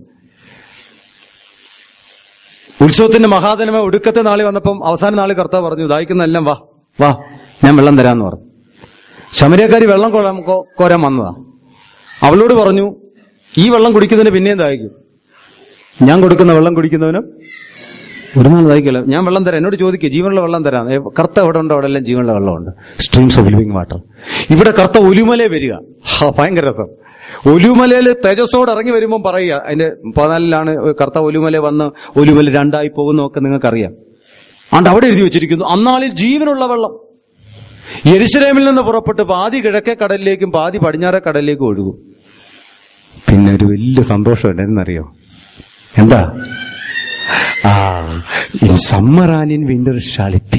[SPEAKER 1] ഉത്സവത്തിന്റെ മഹാദനമ ഒടുക്കത്തെ നാളിൽ വന്നപ്പം അവസാന നാളിൽ കർത്താവ് പറഞ്ഞു ദാഹിക്കുന്ന എല്ലാം വാ വാ ഞാൻ വെള്ളം തരാന്ന് പറഞ്ഞു ശമരിയക്കാരി വെള്ളം കോരാൻ കോ- കോരാൻ വന്നതാ അവളോട് പറഞ്ഞു ഈ വെള്ളം കുടിക്കുന്നതിന് പിന്നെയും ദാഹിക്കും ഞാൻ കൊടുക്കുന്ന വെള്ളം കുടിക്കുന്നവനും ഒരു നാൾ ദാഹിക്കില്ല ഞാൻ വെള്ളം തരാം എന്നോട് ചോദിക്കുക ജീവനുള്ള വെള്ളം തരാം ഏ, കർത്ത എവിടെ ഉണ്ടോ അവിടെ എല്ലാം ജീവനുള്ള വെള്ളമുണ്ട് സ്ട്രീംസ് ഓഫ് ലിവിംഗ് വാട്ടർ ഇവിടെ കർത്ത ഒലുമലേ വരിക ഹാ, ഭയങ്കര രസം ഒലുമലയിൽ തേജസ്സോട് ഇറങ്ങി വരുമ്പോൾ പറയുക അതിന്റെ പതിനാലിലാണ് കർത്ത ഒലുമല വന്ന് ഒലുമല രണ്ടായി പോകുന്നതൊക്കെ നിങ്ങൾക്കറിയാം ആണ്ട് അവിടെ എഴുതി വെച്ചിരിക്കുന്നു അന്നാളിൽ ജീവനുള്ള വെള്ളം യെരുശലേമിൽ നിന്ന് പുറപ്പെട്ട് പാതി കിഴക്കേ കടലിലേക്കും പാതി പടിഞ്ഞാറേ കടലിലേക്കും ഒഴുകും പിന്നെ ഒരു വലിയ സന്തോഷം എന്താണെന്നറിയോ എന്താ ആ in summer and in winter ഷാലിറ്റി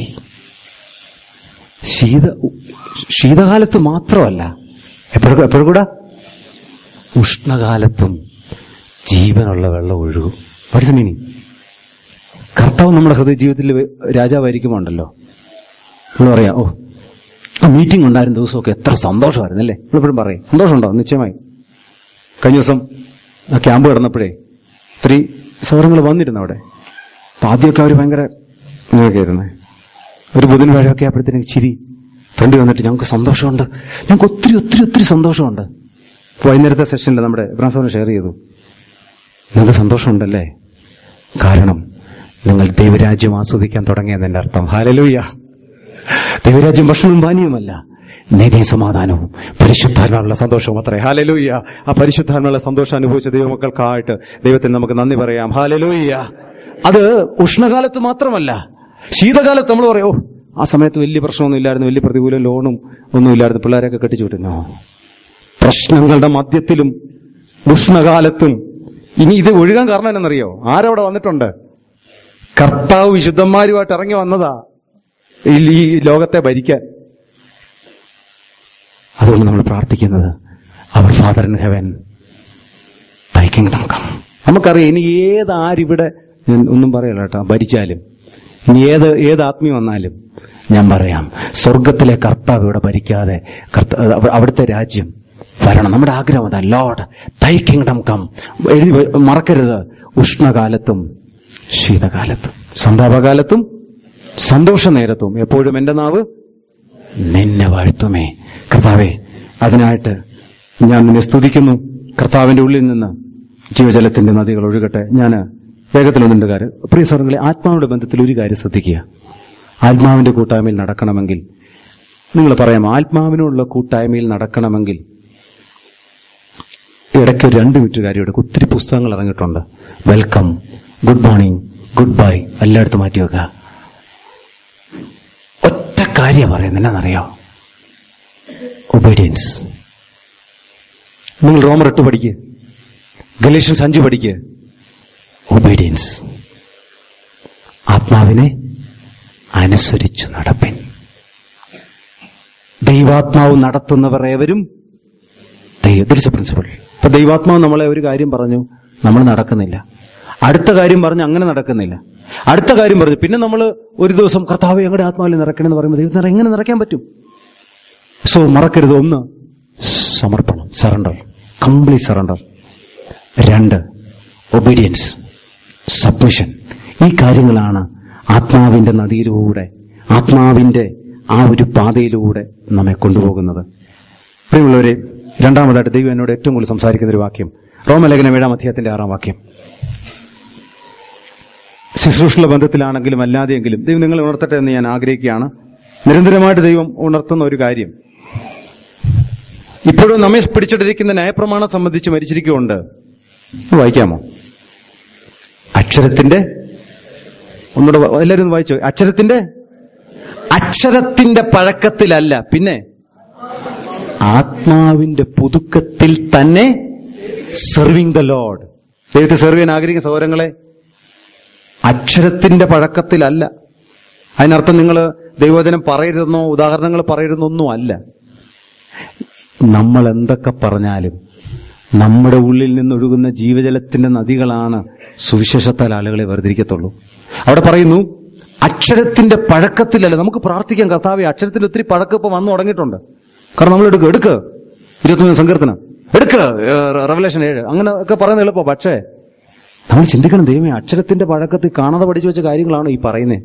[SPEAKER 1] ശീത ശീതകാലത്ത് മാത്രമല്ല എപ്പോഴും എപ്പോഴും കൂടെ ഉഷ്ണകാലത്തും ജീവനുള്ള വെള്ളം ഒഴുകും പഠിച്ച മീനിങ് കർത്താവ് നമ്മുടെ ഹൃദയ ജീവിതത്തിൽ രാജാവായിരിക്കുമുണ്ടല്ലോ നമ്മൾ പറയാം ഓ ആ മീറ്റിംഗ് ഉണ്ടായിരുന്ന ദിവസമൊക്കെ എത്ര സന്തോഷമായിരുന്നു അല്ലേ നമ്മളെപ്പോഴും പറയും സന്തോഷമുണ്ടോ നിശ്ചയമായി കഴിഞ്ഞ ദിവസം ആ ക്യാമ്പ് കിടന്നപ്പോഴേ ഒത്തിരി സൗഹൃദങ്ങൾ വന്നിരുന്നു അവിടെ അപ്പൊ ആദ്യമൊക്കെ അവർ ഭയങ്കര ഇങ്ങനെയൊക്കെ ആയിരുന്നേ ഒരു ബുധൻ വഴയൊക്കെ ആയപ്പോഴത്തേനും ചിരി ഫ്രണ്ട് വന്നിട്ട് ഞങ്ങൾക്ക് സന്തോഷമുണ്ട് ഞങ്ങൾക്ക് ഒത്തിരി ഒത്തിരി ഒത്തിരി സന്തോഷമുണ്ട് ഇപ്പൊ വൈകുന്നേരത്തെ സെഷനിൽ നമ്മുടെ ഇബ്രാഹിം ഷെയർ ചെയ്തു നിങ്ങൾക്ക് സന്തോഷമുണ്ടല്ലേ കാരണം നിങ്ങൾ ദൈവരാജ്യം ആസ്വദിക്കാൻ തുടങ്ങിയതിന്റെ അർത്ഥം ഹാലലൂയ ദൈവരാജ്യം ഭക്ഷണവും പാനീയവുമല്ല നീതി സമാധാനവും പരിശുദ്ധാത്മാവുള്ള സന്തോഷവും അത്രേ ഹാലലൂയ ആ പരിശുദ്ധാത്മാവുള്ള സന്തോഷം അനുഭവിച്ച ദൈവമക്കൾക്കായിട്ട് ദൈവത്തിന് നമുക്ക് നന്ദി പറയാം ഹാലലൂയ അത് ഉഷ്ണകാലത്ത് മാത്രമല്ല ശീതകാലത്ത് നമ്മൾ പറയോ ആ സമയത്ത് വലിയ പ്രശ്നമൊന്നും ഇല്ലായിരുന്നു വലിയ പ്രതികൂല ലോണും ഒന്നും ഇല്ലായിരുന്നു പിള്ളേരെയൊക്കെ കെട്ടിച്ചു വിട്ടുന്നോ പ്രശ്നങ്ങളുടെ മധ്യത്തിലും ഉഷ്ണകാലത്തും ഇനി ഇത് ഒഴുകാൻ കാരണം എന്നറിയോ ആരവിടെ വന്നിട്ടുണ്ട് കർത്താവ് വിശുദ്ധന്മാരുമായിട്ട് ഇറങ്ങി വന്നതാ ഈ ഈ ലോകത്തെ ഭരിക്കാൻ അതുകൊണ്ട് നമ്മൾ പ്രാർത്ഥിക്കുന്നത് our father in heaven thy kingdom come നമുക്കറിയാം ഇനി ഏത് ആരിവിടെ ഞാൻ ഒന്നും പറയല്ല കേട്ടോ ഭരിച്ചാലും ഇനി ഏത് ഏത് ആത്മീയം വന്നാലും ഞാൻ പറയാം സ്വർഗത്തിലെ കർത്താവ് ഇവിടെ ഭരിക്കാതെ കർത്ത അവ- അവിടുത്തെ രാജ്യം വരണം നമ്മുടെ ആഗ്രഹം അതാ ലോഡ് തൈ കിങ്ഡം കം എഴുതി വെ- മറക്കരുത് ഉഷ്ണകാലത്തും ശീതകാലത്തും സന്താപകാലത്തും സന്തോഷ നേരത്തും എപ്പോഴും എന്റെ നാവ് നിന്നെ വാഴ്ത്തുമേ കർത്താവെ അതിനായിട്ട് ഞാൻ നിന്നെ സ്തുതിക്കുന്നു കർത്താവിന്റെ ഉള്ളിൽ നിന്ന് ജീവജലത്തിന്റെ നദികൾ ഒഴുകട്ടെ ഞാൻ വേഗത്തിലൊന്നുണ്ട് കാര്യം പ്രിയ സൗഹൃദങ്ങളെ ആത്മാവിന്റെ ബന്ധത്തിൽ ഒരു കാര്യം ശ്രദ്ധിക്കുക ആത്മാവിന്റെ കൂട്ടായ്മയിൽ നടക്കണമെങ്കിൽ നിങ്ങൾ പറയാം ആത്മാവിനുള്ള കൂട്ടായ്മയിൽ നടക്കണമെങ്കിൽ ഇടയ്ക്ക് ഒരു രണ്ട് മിനിറ്റ് കാര്യം എടുക്കും ഒത്തിരി പുസ്തകങ്ങൾ ഇറങ്ങിയിട്ടുണ്ട് welcome good morning goodbye എല്ലായിടത്തും മാറ്റി വെക്കുക ഒറ്റ കാര്യം പറയുന്നത് എന്നാണെന്നറിയോ ഒബീഡിയൻസ് നിങ്ങൾ റോമർ എട്ട് പഠിക്കുക ഗലേഷ്യൻസ് അഞ്ച് പഠിക്കുക ഒബീഡിയൻസ് ആത്മാവിനെ അനുസരിച്ചു നടപ്പിൻ ദൈവാത്മാവ് നടത്തുന്നവർ ഏവരും ദൈവ പ്രിൻസിപ്പൾ ഇപ്പൊ ദൈവാത്മാവ് നമ്മളെ ഒരു കാര്യം പറഞ്ഞു നമ്മൾ നടക്കുന്നില്ല അടുത്ത കാര്യം പറഞ്ഞ് അങ്ങനെ നടക്കുന്നില്ല അടുത്ത കാര്യം പറഞ്ഞു പിന്നെ നമ്മൾ ഒരു ദിവസം കർത്താവ് ഞങ്ങളുടെ ആത്മാവിൽ നിറയ്ക്കണമെന്ന് പറയുമ്പോൾ ദൈവത്തിന് എങ്ങനെ നിറയ്ക്കാൻ പറ്റും സോ മറക്കരുത് ഒന്ന് സമർപ്പണം സറണ്ടർ കംപ്ലീറ്റ് സറണ്ടർ രണ്ട് ഒബീഡിയൻസ് സബ്മിഷൻ ഈ കാര്യങ്ങളാണ് ആത്മാവിന്റെ നദിയിലൂടെ ആത്മാവിന്റെ ആ ഒരു പാതയിലൂടെ നമ്മെ കൊണ്ടുപോകുന്നത് പ്രിയമുള്ളവരെ രണ്ടാമതായിട്ട് ദൈവം എന്നോട് ഏറ്റവും കൂടുതൽ സംസാരിക്കുന്ന ഒരു വാക്യം റോമലേഖനം ഏഴാം അധ്യായത്തിന്റെ ആറാം വാക്യം ശുശ്രൂഷയുള്ള ബന്ധത്തിലാണെങ്കിലും അല്ലാതെയെങ്കിലും ദൈവം നിങ്ങളെ ഉണർത്തട്ടെ എന്ന് ഞാൻ ആഗ്രഹിക്കുകയാണ് നിരന്തരമായിട്ട് ദൈവം ഉണർത്തുന്ന ഒരു കാര്യം ഇപ്പോഴും നമ്മെ പിടിച്ചിട്ടിരിക്കുന്ന ന്യായപ്രമാണം സംബന്ധിച്ച് മരിച്ചിരിക്കുന്നുണ്ട് ഇത് വായിക്കാമോ അക്ഷരത്തിന്റെ ഒന്നുകൂടെ വ- എല്ലാവരും ഒന്ന് വായിച്ചോ അക്ഷരത്തിന്റെ അക്ഷരത്തിന്റെ പഴക്കത്തിലല്ല പിന്നെ ആത്മാവിന്റെ പുതുക്കത്തിൽ തന്നെ സെർവിങ് ദ ലോഡ് ദൈവത്തെ സെർവ് ചെയ്യാൻ ആഗ്രഹിക്കുന്ന സൗരങ്ങളെ അക്ഷരത്തിന്റെ പഴക്കത്തിലല്ല അതിനർത്ഥം നിങ്ങൾ ദൈവവചനം പറയരുതെന്നോ ഉദാഹരണങ്ങൾ പറയരുതെന്നൊന്നും അല്ല നമ്മൾ എന്തൊക്കെ പറഞ്ഞാലും നമ്മുടെ ഉള്ളിൽ നിന്നൊഴുകുന്ന ജീവജലത്തിന്റെ നദികളാണ് സുവിശേഷത്താൽ ആളുകളെ വേർതിരിക്കത്തുള്ളൂ അവിടെ പറയുന്നു അക്ഷരത്തിന്റെ പഴക്കത്തിലല്ല നമുക്ക് പ്രാർത്ഥിക്കാം കർത്താവെ അക്ഷരത്തിന്റെ ഒത്തിരി പഴക്കം ഇപ്പൊ വന്നു തുടങ്ങിയിട്ടുണ്ട് കാരണം നമ്മൾ എടുക്കുക എടുക്ക് ഇരുപത്തൊന്ന് സങ്കീർത്തനം എടുക്ക് റവലേഷൻ ഏഴ് അങ്ങനെ ഒക്കെ പറയുന്നത് എളുപ്പം പക്ഷേ നമ്മൾ ചിന്തിക്കണം ദൈവമേ അക്ഷരത്തിന്റെ പഴക്കത്തിൽ കാണാതെ പഠിച്ചു വെച്ച കാര്യങ്ങളാണോ ഈ പറയുന്നത്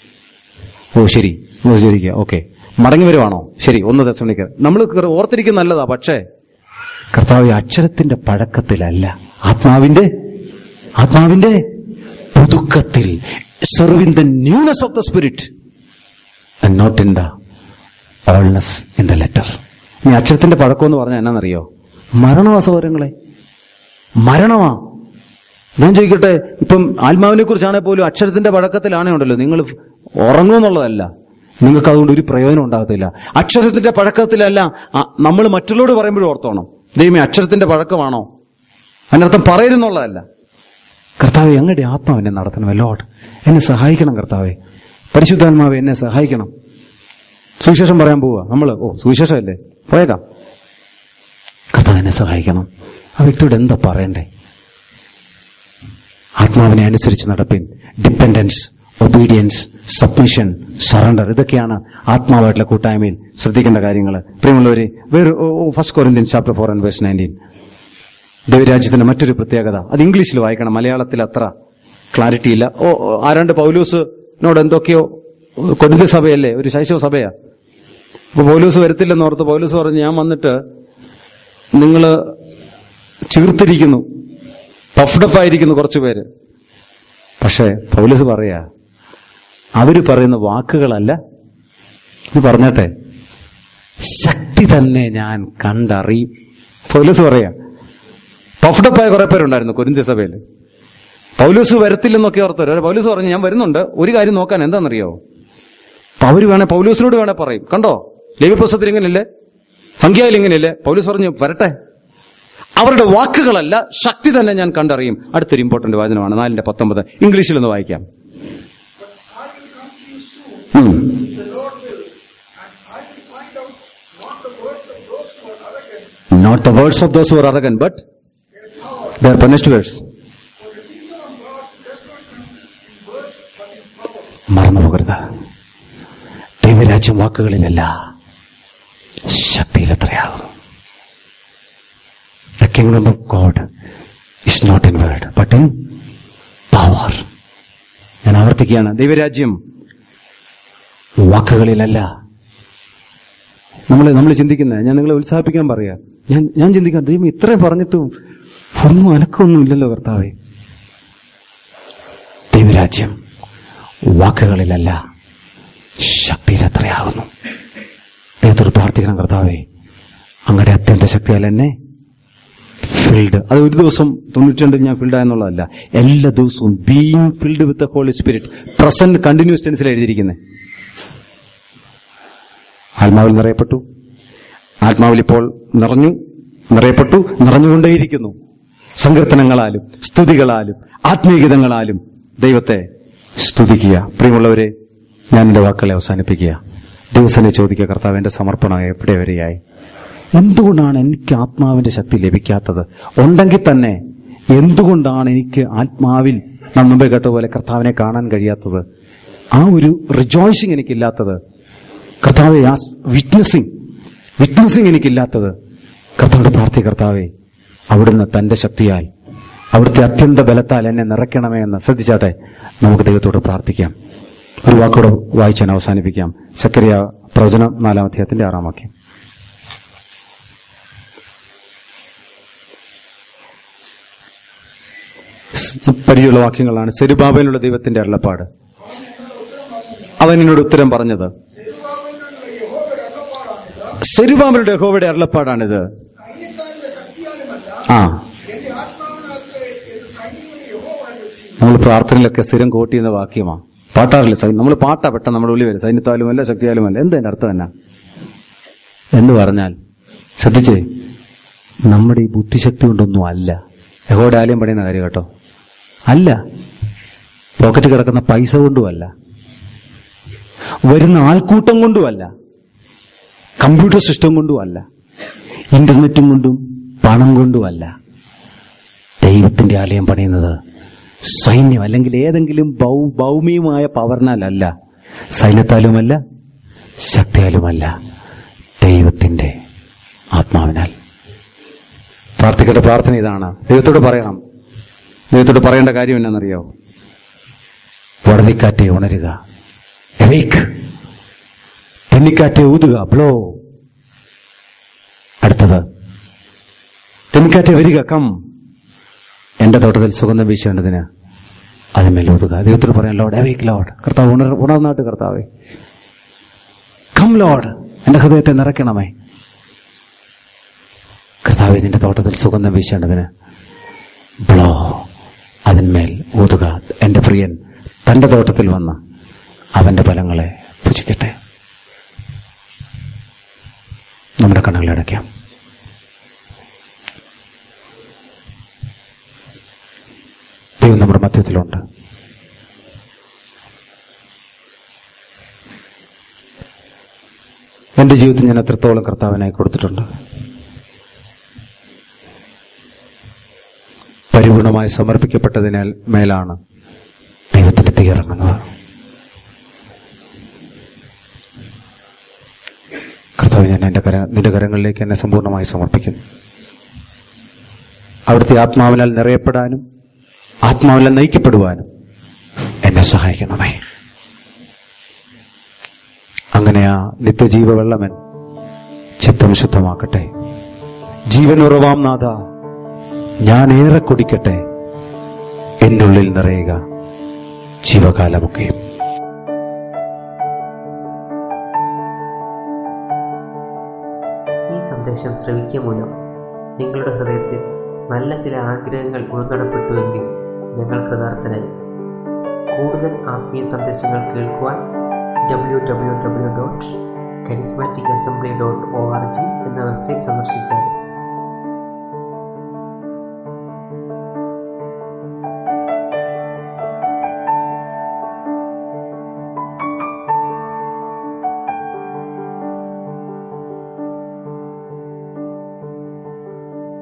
[SPEAKER 1] ഓ ശരി ഓ ശരിക്ക ഓക്കെ മടങ്ങി വരുവാണോ ശരി ഒന്ന് ദശമണിക്ക് നമ്മൾ ഓർത്തിരിക്കുന്ന നല്ലതാ പക്ഷേ കർത്താവ് അക്ഷരത്തിന്റെ പഴക്കത്തിലല്ല ആത്മാവിന്റെ ആത്മാവിന്റെ പുതുക്കത്തിൽ serve in the newness of the spirit and not in the oldness in the letter ഈ അക്ഷരത്തിന്റെ പഴക്കം എന്ന് പറഞ്ഞാൽ എന്നാണെന്നറിയോ മരണമാ സൗരങ്ങളെ മരണമാ ഞാൻ ചോദിക്കട്ടെ ഇപ്പം ആത്മാവിനെ കുറിച്ചാണെങ്കിൽ പോലും അക്ഷരത്തിന്റെ പഴക്കത്തിലാണേ ഉണ്ടല്ലോ നിങ്ങൾ ഉറങ്ങുമെന്നുള്ളതല്ല നിങ്ങൾക്ക് അതുകൊണ്ട് ഒരു പ്രയോജനം ഉണ്ടാകത്തില്ല അക്ഷരത്തിന്റെ പഴക്കത്തിലല്ല നമ്മൾ മറ്റുള്ളവരോട് പറയുമ്പോഴും ഓർത്തോണം ദൈവമേ അക്ഷരത്തിന്റെ പഴക്കമാണോ അതിനർത്ഥം പറയരുന്നുള്ളതല്ല കർത്താവെ അങ്ങയുടെ ആത്മാവിനെ നടത്തണം ലോഡ് എന്നെ സഹായിക്കണം കർത്താവെ പരിശുദ്ധാത്മാവെ എന്നെ സഹായിക്കണം സുവിശേഷം പറയാൻ പോവുക നമ്മൾ ഓ സുവിശേഷമല്ലേ പോയേക്കാം കർത്താവ് എന്നെ സഹായിക്കണം ആ വ്യക്തിയോട് എന്താ പറയണ്ടേ ആത്മാവിനെ അനുസരിച്ച് നടപ്പിൻ ഡിപ്പെൻഡൻസ് ഒബീഡിയൻസ് സബ്മിഷൻ സറണ്ടർ ഇതൊക്കെയാണ് ആത്മാവായിട്ടുള്ള കൂട്ടായ്മയിൽ ശ്രദ്ധിക്കേണ്ട കാര്യങ്ങൾ പ്രിയമുള്ളവരെ വേറെ first Corinthian chapter four and verse nineteen ദൈവരാജ്യത്തിന്റെ മറ്റൊരു പ്രത്യേകത അത് ഇംഗ്ലീഷിൽ വായിക്കണം മലയാളത്തിൽ അത്ര ക്ലാരിറ്റി ഇല്ല ഓ ഓ, ആരാണ്ട് പൗലൂസിനോട് എന്തൊക്കെയോ കൊരിന്ത സഭയല്ലേ ഒരു ശൈശവ സഭയാ അപ്പൊ പൗലൂസ് വരത്തില്ലെന്ന് ഓർത്ത് പൗലൂസ് പറഞ്ഞു ഞാൻ വന്നിട്ട് നിങ്ങള് ചീർത്തിരിക്കുന്നു പഫ്ഡപ്പ് ആയിരിക്കുന്നു കുറച്ചു പേര് പക്ഷേ പൗലൂസ് പറയാ അവര് പറയുന്ന വാക്കുകളല്ല ഇത് പറഞ്ഞട്ടെ ശക്തി തന്നെ ഞാൻ കണ്ടറിയും പൗലൂസ് പറയാ പഫ്ഡപ്പായ കുറെ പേരുണ്ടായിരുന്നു കൊരിന്ത്യ സഭയിൽ പൗലൂസ് വരത്തില്ലെന്നൊക്കെ ഓർത്തവർ പൗലൂസ് പറഞ്ഞു ഞാൻ വരുന്നുണ്ട് ഒരു കാര്യം നോക്കാൻ എന്താണെന്നറിയോ അപ്പൊ അവര് വേണേ പൗലൂസിനോട് വേണേ പറയും കണ്ടോ ലേവി പുസ്തകത്തിൽ ഇങ്ങനെയല്ലേ സംഖ്യയിൽ ഇങ്ങനെയല്ലേ പൗലൂസ് പറഞ്ഞു വരട്ടെ അവരുടെ വാക്കുകളല്ല ശക്തി തന്നെ ഞാൻ കണ്ടറിയും അടുത്തൊരു ഇമ്പോർട്ടന്റ് വാചനമാണ് നാലിന്റെ പത്തൊമ്പത് ഇംഗ്ലീഷിൽ ഒന്ന് വായിക്കാം
[SPEAKER 2] I will come to you soon,
[SPEAKER 1] ഉം.
[SPEAKER 2] if the Lord wills, and I will find out not the words of those who are arrogant,
[SPEAKER 1] Not the words of those who are arrogant, but
[SPEAKER 2] their power.
[SPEAKER 1] their punished words.
[SPEAKER 2] For the kingdom of God does not consist in words, but in power.
[SPEAKER 1] മറന്നു പോകരുത് ദൈവരാജ്യം വാക്കുകളിലല്ല ശക്തിയിൽ എത്രയാകുന്നു the kingdom of God is not in word but in power ഞാൻ ആവർത്തിക്കുകയാണ് ദൈവരാജ്യം വാക്കുകളിലല്ല നമ്മൾ നമ്മൾ ചിന്തിക്കുന്നത് ഞാൻ നിങ്ങളെ ഉത്സാഹിപ്പിക്കാൻ പറയാ ഞാൻ ഞാൻ ചിന്തിക്കാം ദൈവം ഇത്രയും പറഞ്ഞിട്ടും ഒന്നും അനക്കൊന്നും ഇല്ലല്ലോ കർത്താവേ ദൈവരാജ്യം വാക്കുകളിലല്ല ശക്തിയിൽ എത്രയാകുന്നു ദൈവത്തോട് പ്രാർത്ഥിക്കണം കർത്താവേ അങ്ങയുടെ അത്യന്ത ശക്തിയാൽ എന്നെ ഫിൽഡ് അത് ഒരു ദിവസം തൊണ്ണൂറ്റി ഞാൻ ഫിൽഡ് ആയെന്നുള്ളതല്ല എല്ലാ ദിവസവും being filled with Holy Spirit present continuous ടെൻസിൽ എഴുതിയിരിക്കുന്നത് ആത്മാവിൽ നിറയപ്പെട്ടു ആത്മാവിൽ ഇപ്പോൾ നിറഞ്ഞു നിറയപ്പെട്ടു നിറഞ്ഞുകൊണ്ടേയിരിക്കുന്നു സങ്കീർത്തനങ്ങളാലും സ്തുതികളാലും ആത്മീയഗീതങ്ങളാലും ദൈവത്തെ സ്തുതിക്കുക പ്രിയമുള്ളവരെ ഞാൻ എന്റെ വാക്കുകളെ അവസാനിപ്പിക്കുക ദിവസനെ ചോദിക്കുക കർത്താവ് എന്റെ സമർപ്പണം എവിടെ വരെയായി എന്തുകൊണ്ടാണ് എനിക്ക് ആത്മാവിന്റെ ശക്തി ലഭിക്കാത്തത് ഉണ്ടെങ്കിൽ തന്നെ എന്തുകൊണ്ടാണ് എനിക്ക് ആത്മാവിൽ നാം മുമ്പേ കേട്ട പോലെ കർത്താവിനെ കാണാൻ കഴിയാത്തത് ആ ഒരു റിജോയ്സിങ് എനിക്കില്ലാത്തത് കർത്താവെ ആ വിറ്റ്നസിങ് വിറ്റ്നസിങ് എനിക്കില്ലാത്തത് കർത്താവോട് പ്രാർത്ഥി കർത്താവേ അവിടുന്ന് തന്റെ ശക്തിയാൽ അവിടുത്തെ അത്യന്ത ബലത്താൽ എന്നെ നിറയ്ക്കണമേ എന്ന് ശ്രദ്ധിച്ചാട്ടെ നമുക്ക് ദൈവത്തോട് പ്രാർത്ഥിക്കാം ഒരു വാക്കോട് വായിച്ചാൻ അവസാനിപ്പിക്കാം സക്രിയ പ്രവചനം നാലാം അധ്യായത്തിന്റെ ആറാം വാക്യം പരിചയമുള്ള വാക്യങ്ങളാണ് സെരുബാബയിലുള്ള ദൈവത്തിന്റെ അരുളപ്പാട് അവൻ എന്നോട് ഉത്തരം പറഞ്ഞത് സെരുബാബിലുള്ള യഹോവയുടെ അരുളപ്പാടാണിത്
[SPEAKER 2] സൈന്യക്കാരുടെ ശക്തിയാലുമല്ല
[SPEAKER 1] ആ
[SPEAKER 2] എന്റെ ആത്മാവിനകത്ത് എന്ന് സൈന്യങ്ങളുടെ യഹോവയാണ്
[SPEAKER 1] നമ്മൾ പ്രാർത്ഥനയിലൊക്കെ സ്ഥിരം കോട്ട് ചെയ്യുന്ന വാക്യമാണ് പാട്ടാറില്ല സൈ നമ്മൾ പാട്ടാ പെട്ടെന്ന് നമ്മുടെ ഉള്ളിൽ വരും സൈന്യത്താലുമല്ല ശക്തിയാലുമല്ല എന്തതിന്റെ അർത്ഥം എന്നാ എന്ന് പറഞ്ഞാൽ ശ്രദ്ധിച്ചേ നമ്മുടെ ഈ ബുദ്ധിശക്തി കൊണ്ടൊന്നും അല്ല യഹോയുടെ ആലയം പണിയുന്ന കാര്യം കേട്ടോ അല്ല പോക്കറ്റ് കിടക്കുന്ന പൈസ കൊണ്ടുമല്ല വരുന്ന ആൾക്കൂട്ടം കൊണ്ടുമല്ല കമ്പ്യൂട്ടർ സിസ്റ്റം കൊണ്ടുമല്ല ഇന്റർനെറ്റും കൊണ്ടും പണം കൊണ്ടുമല്ല ദൈവത്തിന്റെ ആലയം പണിയുന്നത് സൈന്യം അല്ലെങ്കിൽ ഏതെങ്കിലും ഭൗ ഭൗമികമായ പവറിനാലല്ല സൈന്യത്താലുമല്ല ശക്തിയാലുമല്ല ദൈവത്തിന്റെ ആത്മാവിനാൽ പ്രാർത്ഥിക്കേണ്ട പ്രാർത്ഥന ഇതാണ് ദൈവത്തോട് പറയണം ദൈവത്തോട് പറയേണ്ട കാര്യം എന്നാണെന്നറിയോ വടതിക്കാറ്റെ ഉണരുക എവേക്ക് തെന്നിക്കാറ്റെ ഊതുക ബ്ലോ അടുത്തത് തെന്നിക്കാറ്റെ വരിക കം എന്റെ തോട്ടത്തിൽ സുഗന്ധം വീശേണ്ടതിന് അതിന്മേൽ ഊതുക ദൈവത്തോട് പറയാൻ ലോഡ് എവേക്ക് ലോഡ് കർത്താവ് ഉണർ ഉണർന്നാട്ട് കർത്താവേ കം ലോഡ് എന്റെ ഹൃദയത്തെ നിറയ്ക്കണമേ കർത്താവെ നിന്റെ തോട്ടത്തിൽ സുഗന്ധം വീശേണ്ടതിന് ബ്ലോ അതിന്മേൽ ഊതുക എന്റെ പ്രിയൻ തന്റെ തോട്ടത്തിൽ വന്ന് അവന്റെ ഫലങ്ങളെ ഭുജിക്കട്ടെ നമ്മുടെ കണ്ണുകളടയ്ക്കാം ദൈവം നമ്മുടെ മധ്യത്തിലുണ്ട് എന്റെ ജീവിതത്തിൽ ഞാൻ എത്രത്തോളം കർത്താവിനായി കൊടുത്തിട്ടുണ്ട് പരിപൂർണമായി സമർപ്പിക്കപ്പെട്ടതിനാൽ മേലാണ് ദൈവത്തിന്റെ തീ ഇറങ്ങുന്നത് കർത്താവ് ഞാൻ എന്റെ കര നിന്റെ കരങ്ങളിലേക്ക് എന്നെ സമ്പൂർണ്ണമായി സമർപ്പിക്കുന്നു അവിടുത്തെ ആത്മാവിനാൽ നിറയപ്പെടാനും ആത്മാവിനാൽ നയിക്കപ്പെടുവാനും എന്നെ സഹായിക്കണമേ അങ്ങനെ ആ നിത്യജീവ വെള്ളമൻ ചിത്തം ശുദ്ധമാക്കട്ടെ ജീവൻ ഉറവാം നാഥ ഞാൻ ഏറെ കുടിക്കട്ടെ എന്റെ ഉള്ളിൽ നിറയുക ജീവകാലമൊക്കെയും
[SPEAKER 4] ഈ സന്ദേശം ശ്രവിക്കുക മൂലം നിങ്ങളുടെ ഹൃദയത്തിൽ നല്ല ചില ആഗ്രഹങ്ങൾ ഉൾനടപ്പെട്ടുവെങ്കിൽ ഞങ്ങൾ കൃതാർത്ഥനായി കൂടുതൽ ആത്മീയ സന്ദേശങ്ങൾ കേൾക്കുവാൻ W W W dot charismatic assembly dot O